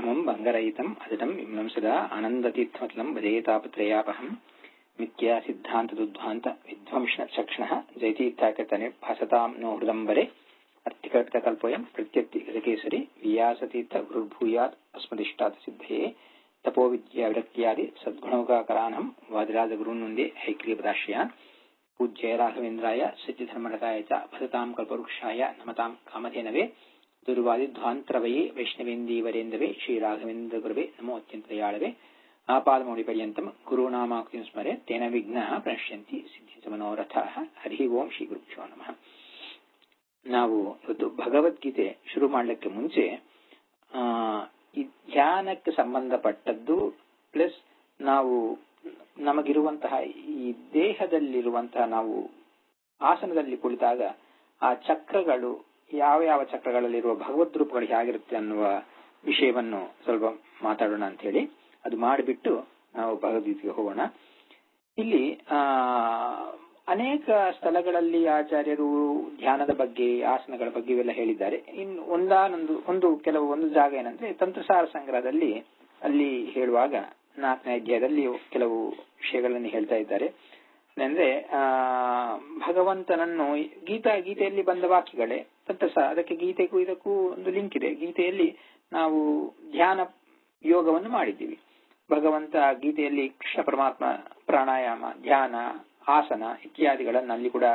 सूक्ष्मम् भङ्गरहितम् अदितम् इम्नं सदा आनन्दतीर्थमतलम् भजेतापत्रयापहम् मिथ्या सिद्धान्तदुद्ध्वान्त विध्वंसचक्षणः जयतीर्थाकृतनिर्भासताम् नो हृदम्बरे अर्थिकर्तकल्पोऽयम् प्रत्यत्तिगजकेसरि व्यासतीर्थ गुरुर्भूयात् अस्मदिष्टात् सिद्धये तपोविद्याविरक्त्यादि सद्गुणौकाकरानम् वादिराजगुरून् वन्दे हैग्रीपदाश्रयान् पूज्य राघवेन्द्राय सिद्धिधर्मरताय च भजताम् कल्पवृक्षाय नमताम् कामधेनवे दुर्वादिध्वान्तरवये वैष्णवेन्दीवरेन्दवे श्रीराघवेन्द्रगुरवे नमो अत्यन्तदयाळवे आपादमौलिपर्यन्तम् गुरूणामाकृतिं स्मरे तेन विघ्नाः प्रणश्यन्ति ಸಿದ್ಧಿಸಮನೋರಥಾಹ ಹರಿ ಓಂ ಶ್ರೀ ಗುರುಭ್ಯೋ ನಮಃ ನಾವು ಇವತ್ತು ಭಗವದ್ಗೀತೆ ಶುರು ಮಾಡಲಿಕ್ಕೆ ಮುಂಚೆ ಆ ಈ ಧ್ಯಾನಕ್ಕೆ ಸಂಬಂಧಪಟ್ಟದ್ದು ಪ್ಲಸ್ ನಾವು ನಮಗಿರುವಂತಹ ಈ ದೇಹದಲ್ಲಿರುವಂತಹ ನಾವು ಆಸನದಲ್ಲಿ ಕುಳಿತಾಗ ಆ ಚಕ್ರಗಳು ಯಾವ ಯಾವ ಚಕ್ರಗಳಲ್ಲಿರುವ ಭಗವದ್ ರೂಪಗಳು ಹೇಗಿರುತ್ತೆ ಅನ್ನುವ ವಿಷಯವನ್ನು ಸ್ವಲ್ಪ ಮಾತಾಡೋಣ ಅಂತ ಹೇಳಿ ಅದು ಮಾಡಿಬಿಟ್ಟು ನಾವು ಭಗವದ್ಗೀತೆಗೆ ಹೋಗೋಣ ಇಲ್ಲಿ ಆ ಅನೇಕ ಸ್ಥಳಗಳಲ್ಲಿ ಆಚಾರ್ಯರು ಧ್ಯಾನದ ಬಗ್ಗೆ ಆಸನಗಳ ಬಗ್ಗೆ ಇವೆಲ್ಲ ಹೇಳಿದ್ದಾರೆ ಇನ್ನು ಒಂದಾನೊಂದು ಒಂದು ಕೆಲವು ಒಂದು ಜಾಗ ಏನಂದ್ರೆ ತಂತ್ರಸಾರ ಸಂಗ್ರಹದಲ್ಲಿ ಅಲ್ಲಿ ಹೇಳುವಾಗ ನಾಲ್ಕನೇ ಅಧ್ಯಾಯದಲ್ಲಿ ಕೆಲವು ವಿಷಯಗಳನ್ನು ಹೇಳ್ತಾ ಇದ್ದಾರೆ ಅಂದ್ರೆ ಆ ಭಗವಂತನನ್ನು ಗೀತಾ ಗೀತೆಯಲ್ಲಿ ಬಂದ ವಾಕ್ಯಗಳೇ ತಂತ್ರಸಾರ ಅದಕ್ಕೆ ಗೀತೆಗೂ ಇದಕ್ಕೂ ಒಂದು ಲಿಂಕ್ ಇದೆ ಗೀತೆಯಲ್ಲಿ ನಾವು ಧ್ಯಾನ ಯೋಗವನ್ನು ಮಾಡಿದ್ದೀವಿ ಭಗವಂತ ಗೀತೆಯಲ್ಲಿ ಕೃಷ್ಣ ಪರಮಾತ್ಮ ಪ್ರಾಣಾಯಾಮ ಧ್ಯಾನ ಆಸನ ಇತ್ಯಾದಿಗಳನ್ನು ಅಲ್ಲಿ ಕೂಡ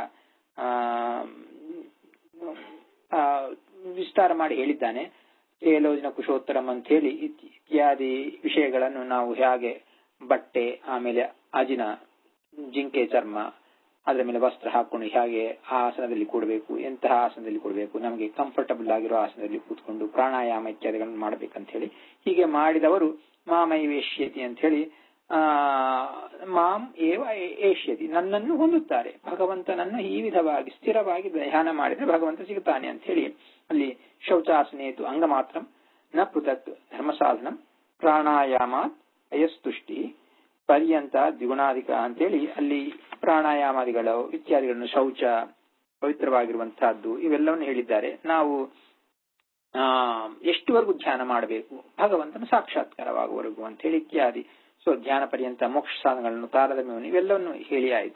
ಆ ವಿಸ್ತಾರ ಮಾಡಿ ಹೇಳಿದ್ದಾನೆ ಏಲೋಜನ ಕುಶೋತ್ತರಂ ಅಂತ ಹೇಳಿ ಇತ್ಯಾದಿ ವಿಷಯಗಳನ್ನು ನಾವು ಹೇಗೆ ಬಟ್ಟೆ ಆಮೇಲೆ ಅಜಿನ ಜಿಂಕೆ ಚರ್ಮ ಅದರ ಮೇಲೆ ವಸ್ತ್ರ ಹಾಕೊಂಡು ಹೇಗೆ ಆ ಆಸನದಲ್ಲಿ ಕೂಡಬೇಕು ಎಂತಹ ಆಸನದಲ್ಲಿ ಕೂಡಬೇಕು ನಮಗೆ ಕಂಫರ್ಟಬಲ್ ಆಗಿರೋ ಆಸನದಲ್ಲಿ ಕೂತ್ಕೊಂಡು ಪ್ರಾಣಾಯಾಮ ಇತ್ಯಾದಿಗಳನ್ನು ಮಾಡಬೇಕಂತ ಹೇಳಿ ಹೀಗೆ ಮಾಡಿದವರು ಮಾಮೈವೇಶ್ಯತಿ ಅಂತ ಹೇಳಿ ಆ ಮಾಂ ಏವ ಏಷ್ಯತಿ ನನ್ನನ್ನು ಹೊಂದುತ್ತಾರೆ ಭಗವಂತನನ್ನು ಈ ವಿಧವಾಗಿ ಸ್ಥಿರವಾಗಿ ಧ್ಯಾನ ಮಾಡಿದ್ರೆ ಭಗವಂತ ಸಿಗುತ್ತಾನೆ ಅಂತ ಹೇಳಿ ಅಲ್ಲಿ ಶೌಚಾಸನೇತು ಅಂಗ ಮಾತ್ರ ನ ಪೃಥಕ್ ಧರ್ಮ ಸಾಧನಂ ಪ್ರಾಣಾಯಾಮಾತ್ ಅಯಸ್ತುಷ್ಟಿ ಪರ್ಯಂತ ದ್ವಿಗುಣಾಧಿಕ ಅಂತೇಳಿ ಅಲ್ಲಿ ಪ್ರಾಣಾಯಾಮಾದಿಗಳು ಇತ್ಯಾದಿಗಳನ್ನು ಶೌಚ ಪವಿತ್ರವಾಗಿರುವಂತಹದ್ದು ಇವೆಲ್ಲವನ್ನು ಹೇಳಿದ್ದಾರೆ ನಾವು ಆ ಎಷ್ಟುವರೆಗೂ ಧ್ಯಾನ ಮಾಡಬೇಕು ಭಗವಂತನ ಸಾಕ್ಷಾತ್ಕಾರವಾಗುವವರೆಗೂ ಅಂತ ಹೇಳಿ ಇತ್ಯಾದಿ ಸೊ ಧ್ಯಾನ ಪರ್ಯಂತ ಮೋಕ್ಷ ಸಾಧನಗಳನ್ನು ತಾರತಮ್ಯವನ್ನು ಇವೆಲ್ಲವನ್ನು ಹೇಳಿ ಆಯಿತು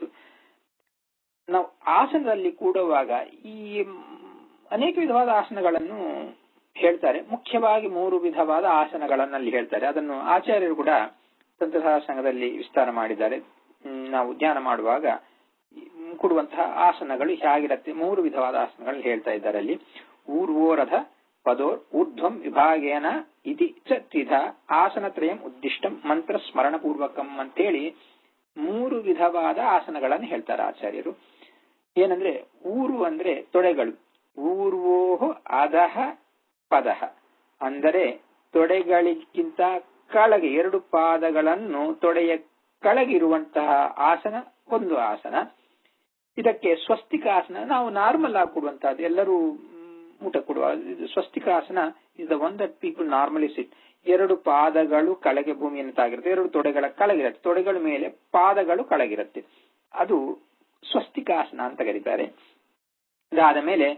ನಾವು ಆಸನದಲ್ಲಿ ಕೂಡುವಾಗ ಈ ಅನೇಕ ವಿಧವಾದ ಆಸನಗಳನ್ನು ಹೇಳ್ತಾರೆ ಮುಖ್ಯವಾಗಿ ಮೂರು ವಿಧವಾದ ಆಸನಗಳನ್ನಲ್ಲಿ ಹೇಳ್ತಾರೆ ಅದನ್ನು ಆಚಾರ್ಯರು ಕೂಡ ತಂತ್ರಸಾರ ಸಂಘದಲ್ಲಿ ವಿಸ್ತಾರ ಮಾಡಿದ್ದಾರೆ ನಾವು ಧ್ಯಾನ ಮಾಡುವಾಗ ಕೊಡುವಂತಹ ಆಸನಗಳು ಹೇಗಿರತ್ತೆ ಮೂರು ವಿಧವಾದ ಆಸನಗಳು ಹೇಳ್ತಾ ಇದ್ದಾರೆ ಅಲ್ಲಿ ಊರ್ವೋರಥ ಪದೋರ್ ಊರ್ಧ್ವಂ ವಿಭಾಗೇನ ಇತಿ ಚ ತ್ರಿಧ ಆಸನತ್ರಯಂ ಉದ್ದಿಷ್ಟಂ ಮಂತ್ರ ಸ್ಮರಣ ಪೂರ್ವಕಂ ಅಂತೇಳಿ ಮೂರು ವಿಧವಾದ ಆಸನಗಳನ್ನು ಹೇಳ್ತಾರೆ ಆಚಾರ್ಯರು ಏನಂದ್ರೆ ಊರು ಅಂದ್ರೆ ತೊಡೆಗಳು ಊರ್ವೋಹು ಅಧಃ ಪದಹ ಅಂದರೆ ತೊಡೆಗಳಿಗಿಂತ ಕೆಳಗೆ ಎರಡು ಪಾದಗಳನ್ನು ತೊಡೆಯ ಕೆಳಗಿರುವಂತಹ ಆಸನ ಒಂದು ಆಸನ ಇದಕ್ಕೆ ಸ್ವಸ್ತಿಕಾಸನ ನಾವು ನಾರ್ಮಲ್ ಆಗಿ ಕೊಡುವಂತಹದ್ದು ಎಲ್ಲರೂ ಊಟ ಕೊಡುವ swastikasana is the one that people normally sit ಎರಡು ಪಾದಗಳು ಕೆಳಗೆ ಭೂಮಿಯನ್ನು ತಾಗಿರುತ್ತೆ ಎರಡು ತೊಡೆಗಳ ಕೆಳಗಿರುತ್ತೆ ತೊಡೆಗಳ ಮೇಲೆ ಪಾದಗಳು ಕೆಳಗಿರುತ್ತೆ ಅದು ಸ್ವಸ್ತಿಕಾಸನ ಅಂತ ಕರೀತಾರೆ ಇದಾದ ಮೇಲೆ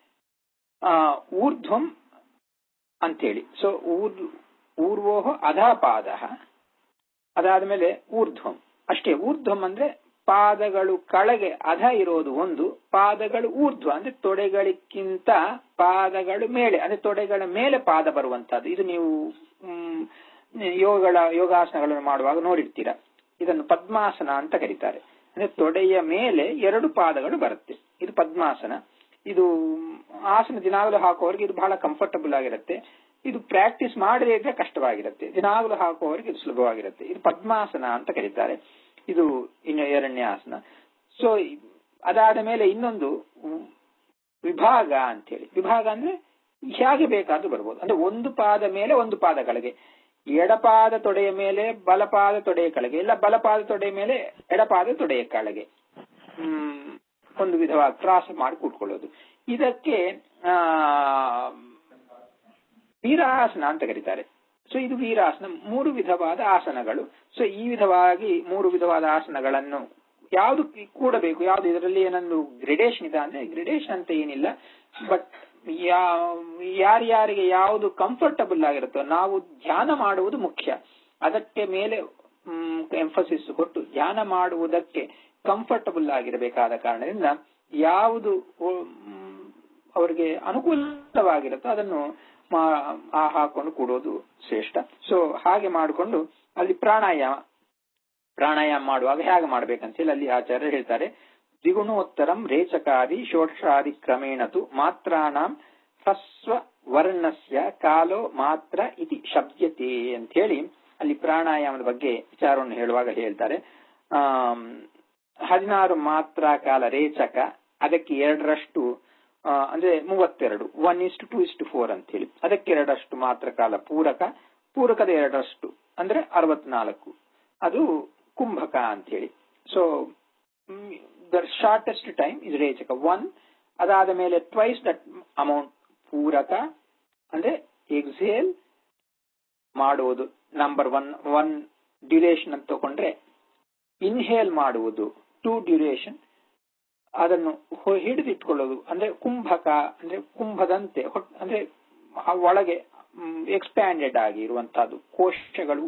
ಆ ಊರ್ಧ್ವಂ ಅಂತೇಳಿ ಸೊ ಊರ್ ಊರ್ವೋಹ ಅಧಪಾದ ಅದಾದ ಮೇಲೆ ಊರ್ಧ್ವಂ ಅಷ್ಟೇ ಊರ್ಧ್ವಂ ಅಂದ್ರೆ ಪಾದಗಳು ಕೆಳಗೆ ಅಧ ಇರೋದು ಒಂದು ಪಾದಗಳು ಊರ್ಧ್ವ ಅಂದ್ರೆ ತೊಡೆಗಳಿಗಿಂತ ಪಾದಗಳು ಮೇಲೆ ಅಂದ್ರೆ ತೊಡೆಗಳ ಮೇಲೆ ಪಾದ ಬರುವಂತಹದ್ದು ಇದು ನೀವು ಯೋಗಗಳ ಯೋಗಾಸನಗಳನ್ನು ಮಾಡುವಾಗ ನೋಡಿರ್ತೀರ ಇದನ್ನು ಪದ್ಮಾಸನ ಅಂತ ಕರೀತಾರೆ ಅಂದ್ರೆ ತೊಡೆಯ ಮೇಲೆ ಎರಡು ಪಾದಗಳು ಬರುತ್ತೆ ಇದು ಪದ್ಮಾಸನ ಇದು ಆಸನ ದಿನಾಗಲೂ ಹಾಕುವವರಿಗೆ ಇದು ಬಹಳ ಕಂಫರ್ಟಬಲ್ ಆಗಿರುತ್ತೆ ಇದು ಪ್ರಾಕ್ಟೀಸ್ ಮಾಡದೇ ಇದ್ರೆ ಕಷ್ಟವಾಗಿರುತ್ತೆ ದಿನಾಗಲೂ ಹಾಕುವವರಿಗೆ ಇದು ಸುಲಭವಾಗಿರುತ್ತೆ ಇದು ಪದ್ಮಾಸನ ಅಂತ ಕರೀತಾರೆ ಇದು ಇನ್ನು ಎರಡನೇ ಆಸನ ಸೊ ಅದಾದ ಮೇಲೆ ಇನ್ನೊಂದು ವಿಭಾಗ ಅಂತೇಳಿ ವಿಭಾಗ ಅಂದ್ರೆ ಹೇಗೆ ಬೇಕಾದ್ರೂ ಬರ್ಬೋದು ಅಂದ್ರೆ ಒಂದು ಪಾದ ಮೇಲೆ ಒಂದು ಪಾದ ಕೆಳಗೆ ಎಡಪಾದ ತೊಡೆಯ ಮೇಲೆ ಬಲಪಾದ ತೊಡೆಯ ಕೆಳಗೆ ಇಲ್ಲ ಬಲಪಾದ ತೊಡೆಯ ಮೇಲೆ ಎಡಪಾದ ತೊಡೆಯ ಕೆಳಗೆ ಹ್ಮ್ ಒಂದು ವಿಧವಾಗಿ ಕ್ರಾಸ್ ಮಾಡಿ ಕೂತ್ಕೊಳ್ಳೋದು ಇದಕ್ಕೆ ಆ ವೀರಾಸನ ಅಂತ ಕರೀತಾರೆ ಸೊ ಇದು ವೀರಾಸನ ಮೂರು ವಿಧವಾದ ಆಸನಗಳು ಸೊ ಈ ವಿಧವಾಗಿ ಮೂರು ವಿಧವಾದ ಆಸನಗಳನ್ನು ಯಾವುದು ಕೂಡಬೇಕು ಯಾವುದು ಇದರಲ್ಲಿ ಏನೊಂದು ಗ್ರಿಡೇಷನ್ ಇದೆ ಅಂದ್ರೆ ಗ್ರಿಡೇಷನ್ ಅಂತ ಏನಿಲ್ಲ ಬಟ್ ಯಾರ್ಯಾರಿಗೆ ಯಾವುದು ಕಂಫರ್ಟಬಲ್ ಆಗಿರುತ್ತೋ ನಾವು ಧ್ಯಾನ ಮಾಡುವುದು ಮುಖ್ಯ ಅದಕ್ಕೆ ಮೇಲೆ ಎಂಫಸಿಸ್ ಕೊಟ್ಟು ಧ್ಯಾನ ಮಾಡುವುದಕ್ಕೆ ಕಂಫರ್ಟಬಲ್ ಆಗಿರಬೇಕಾದ ಕಾರಣದಿಂದ ಯಾವುದು ಅವರಿಗೆ ಅನುಕೂಲವಾಗಿರುತ್ತೋ ಅದನ್ನು ಹಾಕೊಂಡು ಕೂಡೋದು ಶ್ರೇಷ್ಠ ಸೊ ಹಾಗೆ ಮಾಡಿಕೊಂಡು ಅಲ್ಲಿ ಪ್ರಾಣಾಯಾಮ ಪ್ರಾಣಾಯಾಮ ಮಾಡುವಾಗ ಹೇಗೆ ಮಾಡ್ಬೇಕಂತ ಹೇಳಿ ಅಲ್ಲಿ ಆಚಾರ್ಯರು ಹೇಳ್ತಾರೆ ದ್ವಿಗುಣೋತ್ತರಂ ರೇಚಕಾರಿ ಷೋಡಶಾದಿ ಕ್ರಮೇಣತು ಮಾತ್ರಾಣಂ ಹಸ್ವ ವರ್ಣಸ್ಯ ಕಾಲೋ ಮಾತ್ರ ಇತಿ ಶಬ್ದತೆ ಅಂತ ಹೇಳಿ ಅಲ್ಲಿ ಪ್ರಾಣಾಯಾಮದ ಬಗ್ಗೆ ವಿಚಾರವನ್ನು ಹೇಳುವಾಗ ಹೇಳ್ತಾರೆ ಆ ಹದಿನಾರು ಮಾತ್ರ ಕಾಲ ರೇಚಕ ಅದಕ್ಕೆ ಎರಡರಷ್ಟು ಅಂದ್ರೆ ಮೂವತ್ತೆರಡು one is to two is to four ಅಂತ ಹೇಳಿ ಅದಕ್ಕೆ ಎರಡರಷ್ಟು ಮಾತ್ರ ಕಾಲ ಪೂರಕ ಪೂರಕದ ಎರಡರಷ್ಟು ಅಂದ್ರೆ ಅರವತ್ನಾಲ್ಕು ಅದು ಕುಂಭಕ ಅಂತ ಹೇಳಿ so the shortest time is rechaka one ಅದಾದ ಮೇಲೆ ಟ್ವೈಸ್ ದಟ್ ಅಮೌಂಟ್ ಪೂರಕ ಅಂದ್ರೆ ಎಕ್ಸೇಲ್ ಮಾಡುವುದು ನಂಬರ್ ಒನ್ ಒನ್ ಡ್ಯೂರೇಷನ್ ಅಂತ ತಗೊಂಡ್ರೆ ಇನ್ಹೇಲ್ ಮಾಡುವುದು ಟೂ ಡ್ಯೂರೇಷನ್ ಅದನ್ನು ಹಿಡಿದಿಟ್ಕೊಳ್ಳೋದು ಅಂದ್ರೆ ಕುಂಭಕ ಅಂದ್ರೆ ಕುಂಭದಂತೆ ಅಂದ್ರೆ ಒಳಗೆ ಎಕ್ಸ್ಪ್ಯಾಂಡೆಡ್ ಆಗಿ ಇರುವಂತಹದ್ದು ಕೋಶಗಳು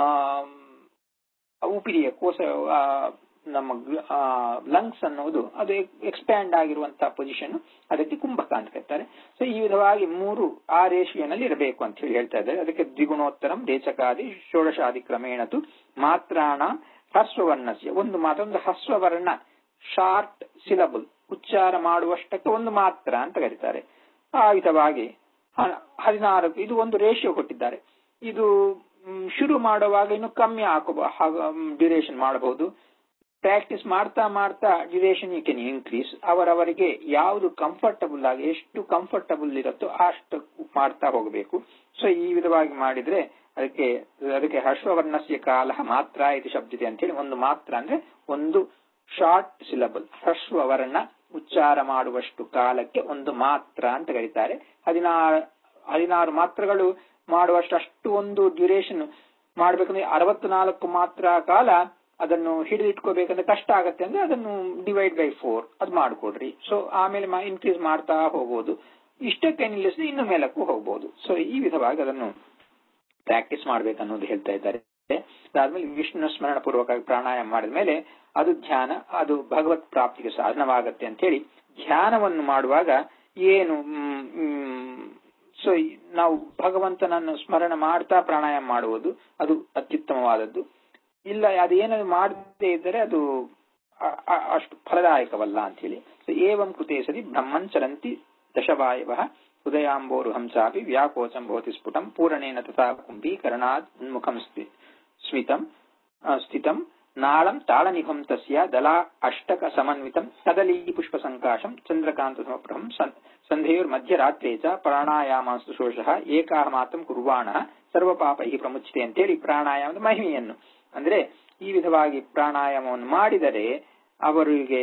ಉಪಿರಿಯ ಕೋಶ ನಮ್ಮ ಲಂಗ್ಸ್ ಅನ್ನೋದು ಅದು ಎಕ್ಸ್ಪ್ಯಾಂಡ್ ಆಗಿರುವಂತಹ ಪೊಸಿಷನ್ ಅದಕ್ಕೆ ಕುಂಭಕ ಅಂತ ಕರೀತಾರೆ ಸೊ ಈ ವಿಧವಾಗಿ ಮೂರು ಆ ರೇಷಿಯೋನಲ್ಲಿ ಇರಬೇಕು ಅಂತ ಹೇಳಿ ಹೇಳ್ತಾ ಇದ್ದಾರೆ ಅದಕ್ಕೆ ದ್ವಿಗುಣೋತ್ತರಂ ರೇಚಕಾದಿ ಷೋಡಶಾದಿ ಕ್ರಮೇಣತು ಮಾತ್ರಾಣ ಹಸ್ವವರ್ಣಸ್ಯ ಒಂದು ಮಾತ್ರ ಒಂದು ಹಸ್ವವರ್ಣ ಶಾರ್ಟ್ ಸಿಲಬಲ್ ಉಚ್ಚಾರ ಮಾಡುವಷ್ಟಕ್ಕೆ ಒಂದು ಮಾತ್ರ ಅಂತ ಕರೀತಾರೆ ಆ ವಿಧವಾಗಿ ಹದಿನಾರು ಇದು ಒಂದು ರೇಷಿಯೋ ಕೊಟ್ಟಿದ್ದಾರೆ ಇದು ಶುರು ಮಾಡುವಾಗ ಇನ್ನು ಕಮ್ಮಿ ಹಾಕೋ ಡ್ಯೂರೇಷನ್ ಮಾಡಬಹುದು ಪ್ರಾಕ್ಟೀಸ್ ಮಾಡ್ತಾ ಮಾಡ್ತಾ ಡ್ಯೂರೇಷನ್ ಯು ಕೆನ್ ಇನ್ಕ್ರೀಸ್ ಅವರವರಿಗೆ ಯಾವುದು ಕಂಫರ್ಟಬಲ್ ಆಗಿ ಎಷ್ಟು ಕಂಫರ್ಟಬಲ್ ಇರುತ್ತೋ ಅಷ್ಟು ಮಾಡ್ತಾ ಹೋಗಬೇಕು ಸೊ ಈ ವಿಧವಾಗಿ ಮಾಡಿದ್ರೆ ಅದಕ್ಕೆ ಅದಕ್ಕೆ ಹರ್ಷವರ್ಣಸ್ಯ ಕಾಲ ಮಾತ್ರ ಇದು ಶಬ್ದತೆ ಅಂತ ಹೇಳಿ ಒಂದು ಮಾತ್ರ ಅಂದ್ರೆ ಒಂದು ಶಾರ್ಟ್ ಸಿಲಬಲ್ ಹರ್ಷವರ್ಣ ಉಚ್ಚಾರ ಮಾಡುವಷ್ಟು ಕಾಲಕ್ಕೆ ಒಂದು ಮಾತ್ರ ಅಂತ ಕರೀತಾರೆ ಹದಿನಾರು ಹದಿನಾರು ಮಾತ್ರಗಳು ಮಾಡುವಷ್ಟು ಅಷ್ಟು ಒಂದು ಡ್ಯೂರೇಷನ್ ಮಾಡ್ಬೇಕಂದ್ರೆ ಅರವತ್ನಾಲ್ಕು ಮಾತ್ರ ಕಾಲ ಅದನ್ನು ಹಿಡಿದಿಟ್ಕೋಬೇಕಂದ್ರೆ ಕಷ್ಟ ಆಗತ್ತೆ ಅಂದ್ರೆ ಅದನ್ನು ಡಿವೈಡ್ ಬೈ ಫೋರ್ ಅದು ಮಾಡ್ಕೊಡ್ರಿ ಸೊ ಆಮೇಲೆ ಇನ್ಕ್ರೀಸ್ ಮಾಡ್ತಾ ಹೋಗ್ಬೋದು ಇಷ್ಟಕ್ಕೆ ನಿಲ್ಲಿಸಿದ್ರೆ ಇನ್ನು ಮೇಲಕ್ಕೂ ಹೋಗ್ಬೋದು ಸೊ ಈ ವಿಧವಾಗಿ ಅದನ್ನು ಪ್ರಾಕ್ಟೀಸ್ ಮಾಡ್ಬೇಕನ್ನೋದು ಹೇಳ್ತಾ ಇದ್ದಾರೆ ಅದಾದ್ಮೇಲೆ ವಿಷ್ಣು ಸ್ಮರಣ ಪೂರ್ವಕ ಪ್ರಾಣಾಯಾಮ ಮಾಡಿದ ಮೇಲೆ ಅದು ಧ್ಯಾನ ಅದು ಭಗವತ್ ಪ್ರಾಪ್ತಿಗೆ ಸಾಧನವಾಗತ್ತೆ ಅಂತ ಹೇಳಿ ಧ್ಯಾನವನ್ನು ಮಾಡುವಾಗ ಏನು ಸೊ ನಾವು ಭಗವಂತನನ್ನು ಸ್ಮರಣ ಮಾಡ್ತಾ ಪ್ರಾಣಾಯಾಮ ಮಾಡುವುದು ಅದು ಅತ್ಯುತ್ತಮವಾದದ್ದು ಇಲ್ಲ ಅದೇನಾದ್ರು ಮಾಡದೇ ಇದ್ದರೆ ಅದು ಅಷ್ಟು ಫಲದಾಯಕವಲ್ಲ ಅಂತ ಹೇಳಿ ಏವಂ ಕೃತೆ ಸರಿ ಬ್ರಹ್ಮನ್ ಚರಂತಿ ದಶವಾಯವ ಹೃದಯಾಂಬೋರು ಹಂಸಾಪಿ ವ್ಯಾಕೋಚಂ ಭವತಿ ಸ್ಫುಟಂ ಪೂರಣೇನ ತಥಾ ಕುಂಭೀಕರಣಾತ್ ಉನ್ಮುಖಂ ಸ್ಮಿತಂ ಸ್ಥಿತಂ ನಾಳಂ ತಾಳನಿಭಂ ತಸ್ಯ ದಲಾ ಅಷ್ಟಕ ಸಮನ್ವಿತಂ ಕದಲೀ ಪುಷ್ಪ ಸಂಕಾಶಂ ಚಂದ್ರಕಾಂತ ಸಮಪ್ರಭಂ ಸಂಧೇಯುರ್ ಮಧ್ಯರಾತ್ರಿ ಚ ಪ್ರಾಣಾಯಾಮಾಸ್ತು ಶೋಷಃ ಏಕಾಹ ಮಾತಂ ಕುರ್ವಾಣ ಸರ್ವ ಪಾಪ ಈ ಪ್ರಮುಚ್ಯತೆ ಅಂತೇಳಿ ಪ್ರಾಣಾಯಾಮದ ಮಹಿಮೆಯನ್ನು ಅಂದ್ರೆ ಈ ವಿಧವಾಗಿ ಪ್ರಾಣಾಯಾಮವನ್ನು ಮಾಡಿದರೆ ಅವರಿಗೆ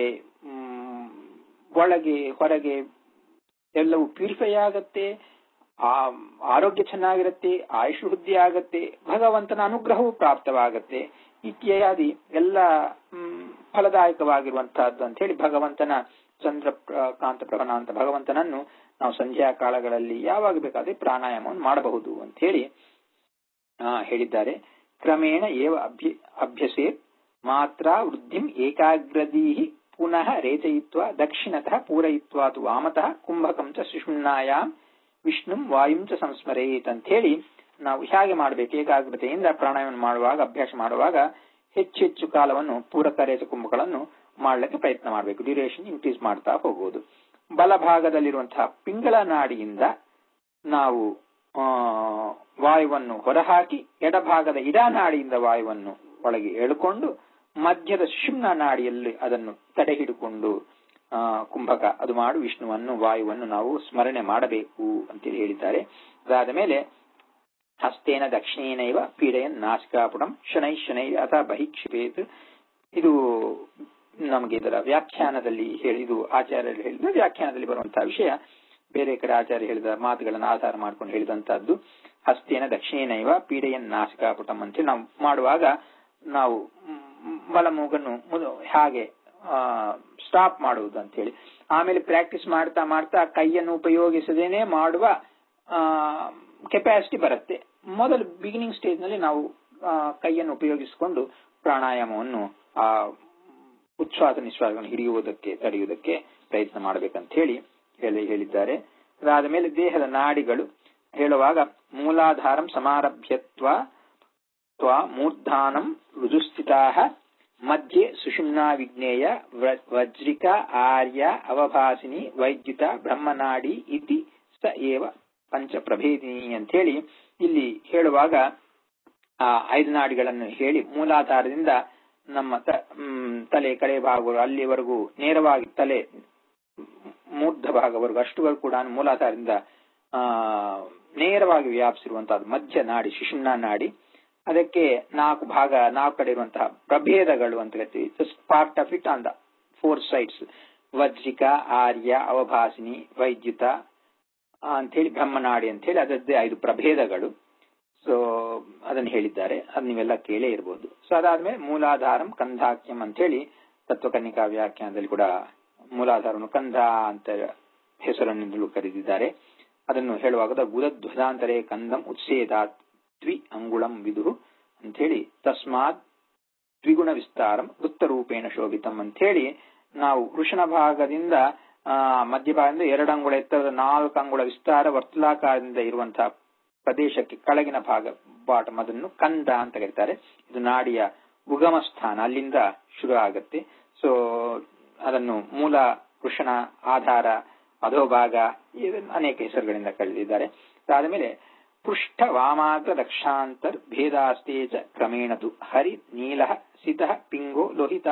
ಒಳಗೆ ಹೊರಗೆ ಎಲ್ಲವೂ ಪ್ಯೂರಿಫೈ ಆಗತ್ತೆ ಆರೋಗ್ಯ ಚೆನ್ನಾಗಿರುತ್ತೆ ಆಯುಷ್ ವೃದ್ಧಿ ಆಗತ್ತೆ ಭಗವಂತನ ಅನುಗ್ರಹವೂ ಪ್ರಾಪ್ತವಾಗತ್ತೆ ಇತ್ಯಾದಿ ಎಲ್ಲ ಫಲದಾಯಕವಾಗಿರುವಂತಹದ್ದು ಅಂತ ಹೇಳಿ ಭಗವಂತನ ಚಂದ್ರ ಕಾಂತ ಪ್ರಭನ ಅಂತ ಭಗವಂತನನ್ನು ನಾವು ಸಂಧ್ಯಾ ಕಾಲಗಳಲ್ಲಿ ಯಾವಾಗ ಬೇಕಾದ್ರೆ ಪ್ರಾಣಾಯಾಮವನ್ನು ಮಾಡಬಹುದು ಅಂತ ಹೇಳಿ ಹೇಳಿದ್ದಾರೆ ಕ್ರಮೇಣ ಏವ ಅಭ್ಯ ಅಭ್ಯಸೇ ಮಾತ್ರ ವೃದ್ಧಿಂ ಏಕಾಗ್ರದೀ ಪುನಃ ರೇಚಯಿತ್ವ ದಕ್ಷಿಣತಃ ಪೂರಯಿತ್ವಾ ತು ವಾಮತಃ ಕುಂಭಕಂ ಚ ಸುಷುಮ್ನಾಯಾಮ್ ವಿಷ್ಣುಂ ವಾಯುಂ ಚ ಸಂಸ್ಮರೇತ್ ಅಂತ ಹೇಳಿ ನಾವು ಹೇಗೆ ಮಾಡಬೇಕು ಏಕಾಗ್ರತೆಯಿಂದ ಪ್ರಾಣಾಯಾಮ ಮಾಡುವಾಗ ಅಭ್ಯಾಸ ಮಾಡುವಾಗ ಹೆಚ್ಚು ಹೆಚ್ಚು ಕಾಲವನ್ನು ಪೂರಕ ರೇಚ ಕುಂಭಗಳನ್ನು ಮಾಡಲಿಕ್ಕೆ ಪ್ರಯತ್ನ ಮಾಡಬೇಕು ಡ್ಯೂರೇಷನ್ ಇನ್ಕ್ರೀಸ್ ಮಾಡ್ತಾ ಹೋಗುವುದು ಬಲಭಾಗದಲ್ಲಿರುವಂತಹ ಪಿಂಗಳ ನಾಡಿಯಿಂದ ನಾವು ವಾಯುವನ್ನು ಹೊರಹಾಕಿ ಎಡಭಾಗದ ಇಡನಾಡಿಯಿಂದ ವಾಯುವನ್ನು ಒಳಗೆ ಎಳ್ಕೊಂಡು ಮಧ್ಯದ ಸುಷುಮ್ನ ನಾಡಿಯಲ್ಲಿ ಅದನ್ನು ತಡೆ ಹಿಡಿಕೊಂಡು ಆ ಕುಂಭಕ ಅದು ಮಾಡು ವಿಷ್ಣುವನ್ನು ವಾಯುವನ್ನು ನಾವು ಸ್ಮರಣೆ ಮಾಡಬೇಕು ಅಂತೇಳಿ ಹೇಳಿದ್ದಾರೆ ಅದಾದ ಮೇಲೆ ಹಸ್ತೇನ ದಕ್ಷಿಣೇನೈವ ಪೀಡೆಯನ್ ನಾಸಿಕಾಪುಟಂ ಶನೈ ಶನೈ ಅಥವಾ ಬಹಿಕ್ಷಿಪೇತ್ ಇದು ನಮಗೆ ಇದರ ವ್ಯಾಖ್ಯಾನದಲ್ಲಿ ಹೇಳಿದು ಆಚಾರ್ಯರು ಹೇಳಿದ ವ್ಯಾಖ್ಯಾನದಲ್ಲಿ ಬರುವಂತಹ ವಿಷಯ ಬೇರೆ ಕಡೆ ಆಚಾರ್ಯ ಹೇಳಿದ ಮಾತುಗಳನ್ನು ಆಧಾರ ಮಾಡ್ಕೊಂಡು ಹೇಳಿದಂತಹದ್ದು ಹಸ್ತೇನ ದಕ್ಷಿಣೇನೈವ ಪೀಡೆಯನ್ ನಾಸಿಕಾಪುಟಂ ಅಂತೇಳಿ ನಾವು ಮಾಡುವಾಗ ನಾವು ಬಲಮೂಗನ್ನು ಹಾಗೆ ಸ್ಟಾಪ್ ಮಾಡುವುದು ಅಂತ ಹೇಳಿ ಆಮೇಲೆ ಪ್ರಾಕ್ಟೀಸ್ ಮಾಡ್ತಾ ಮಾಡ್ತಾ ಕೈಯನ್ನು ಉಪಯೋಗಿಸದೇನೆ ಮಾಡುವ ಕೆಪಾಸಿಟಿ ಬರುತ್ತೆ ಮೊದಲು ಬಿಗಿನಿಂಗ್ ಸ್ಟೇಜ್ ನಲ್ಲಿ ನಾವು ಆ, ಕೈಯನ್ನು ಉಪಯೋಗಿಸಿಕೊಂಡು ಪ್ರಾಣಾಯಾಮವನ್ನು ಆ ಉಚ್ಛ್ವಾಸ ನಿಶ್ವಾಸಗಳನ್ನು ಹಿಡಿಯುವುದಕ್ಕೆ ತಡೆಯುವುದಕ್ಕೆ ಪ್ರಯತ್ನ ಮಾಡಬೇಕಂತ ಹೇಳಿ ಹೇಳಿ ಹೇಳಿದ್ದಾರೆ ಅದಾದ ಮೇಲೆ ದೇಹದ ನಾಡಿಗಳು ಹೇಳುವಾಗ ಮೂಲಾಧಾರಂ ಸಮಾರಭ್ಯತ್ವ ತ್ವ ಮೂರ್ಧಾನಂ ರುಜುಸ್ಥಿತಾ ಮಧ್ಯೆ ಸುಷುಮ್ನಾ ವಿಜ್ಞೇಯ ವ್ರ- ವಜ್ರಿಕ ಆರ್ಯ ಅವಭಾಸಿನಿ ವೈದ್ಯುತ ಬ್ರಹ್ಮನಾಡಿ ಇತಿ ಸ ಏವ ಪಂಚಪ್ರಭೇದಿನಿ ಅಂತ ಹೇಳಿ ಇಲ್ಲಿ ಹೇಳುವಾಗ ಆ ಐದು ನಾಡಿಗಳನ್ನು ಹೇಳಿ ಮೂಲಾಧಾರದಿಂದ ನಮ್ಮ ತ- ಮ್, ತಲೆ ಕಡೆ ಭಾಗಗಳು ಅಲ್ಲಿವರೆಗೂ ನೇರವಾಗಿ ತಲೆ ಮೂರ್ಧ ಭಾಗವರೆಗೂ ಅಷ್ಟುವರೆಗೂ ಕೂಡ ಮೂಲಾಧಾರದಿಂದ ಆ ನೇರವಾಗಿ ವ್ಯಾಪಿಸಿರುವಂತಹದ್ದು ಮಧ್ಯ ನಾಡಿ ಶಿಶುಮ್ನ ನಾಡಿ ಅದಕ್ಕೆ ನಾಲ್ಕು ಭಾಗ ನಾಲ್ಕು ಕಡೆ ಇರುವಂತಹ ಪ್ರಭೇದಗಳು ಅಂತ ಹೇಳ್ತೀವಿ part of it on the four sides ವಜ್ರಿಕ ಆರ್ಯ ಅವಭಾಸಿನಿ ವೈದ್ಯುತ ಅಂತ ಹೇಳಿ ಬ್ರಹ್ಮನಾಡಿ ಅಂತ ಹೇಳಿ ಅದರದ್ದೇ ಐದು ಪ್ರಭೇದಗಳು ಸೊ ಅದನ್ನು ಹೇಳಿದ್ದಾರೆ ಅದು ನೀವೆಲ್ಲ ಕೇಳೇ ಇರಬಹುದು ಸೊ ಅದಾದ್ಮೇಲೆ ಮೂಲಾಧಾರಂ ಕಂಧಾಕ್ಯಂ ಅಂತ ಹೇಳಿ ತತ್ವಕನ್ನಿಕಾ ವ್ಯಾಖ್ಯಾನದಲ್ಲಿ ಕೂಡ ಮೂಲಾಧಾರವನ್ನು ಕಂಧ ಅಂತ ಹೆಸರನ್ನಿಂದಲೂ ಕರೆದಿದ್ದಾರೆ ಅದನ್ನು ಹೇಳುವಾಗ ಗುದಧ್ವಜಾಂತರೇ ಕಂದಂ ಉತ್ಸೇದಾತ್ ದ್ವಿ ಅಂಗುಳಂ ವಿದು ಅಂತ ಹೇಳಿ ತಸ್ಮಾತ್ ದ್ವಿಗುಣ ವಿಸ್ತಾರಂ ವೃತ್ತರೂಪೇಣ ಶೋಭಿತಂ ಅಂತ ಹೇಳಿ ನಾವು ವೃಷಣ ಭಾಗದಿಂದ ಆ ಮಧ್ಯಭಾಗದಿಂದ ಎರಡು ಅಂಗುಳ ಎತ್ತರದ ನಾಲ್ಕು ಅಂಗುಳ ವಿಸ್ತಾರ ವರ್ತುಲಾಕಾರದಿಂದ ಇರುವಂತಹ ಪ್ರದೇಶಕ್ಕೆ ಕೆಳಗಿನ ಭಾಗ ಬಾಟಮ್ ಅದನ್ನು ಕಂದ ಅಂತ ಕರೀತಾರೆ ಇದು ನಾಡಿಯ ಉಗಮ ಸ್ಥಾನ ಅಲ್ಲಿಂದ ಶುರು ಆಗುತ್ತೆ ಸೊ ಅದನ್ನು ಮೂಲ ವೃಷಣ ಆಧಾರ ಅಧೋಭಾಗ ಇದನ್ನು ಅನೇಕ ಹೆಸರುಗಳಿಂದ ಕಳೆದಿದ್ದಾರೆ ಅದಾದಮೇಲೆ ಪೃಷ್ಠ ವಾಮಾಗ್ರ ದಕ್ಷಾಂತರ್ ಭೇದಾಸ್ತೆ ಚ ಕ್ರಮೇಣ ತು ಹರಿ ನೀಲ ಸಿತ ಪಿಂಗೋ ಲೋಹಿತ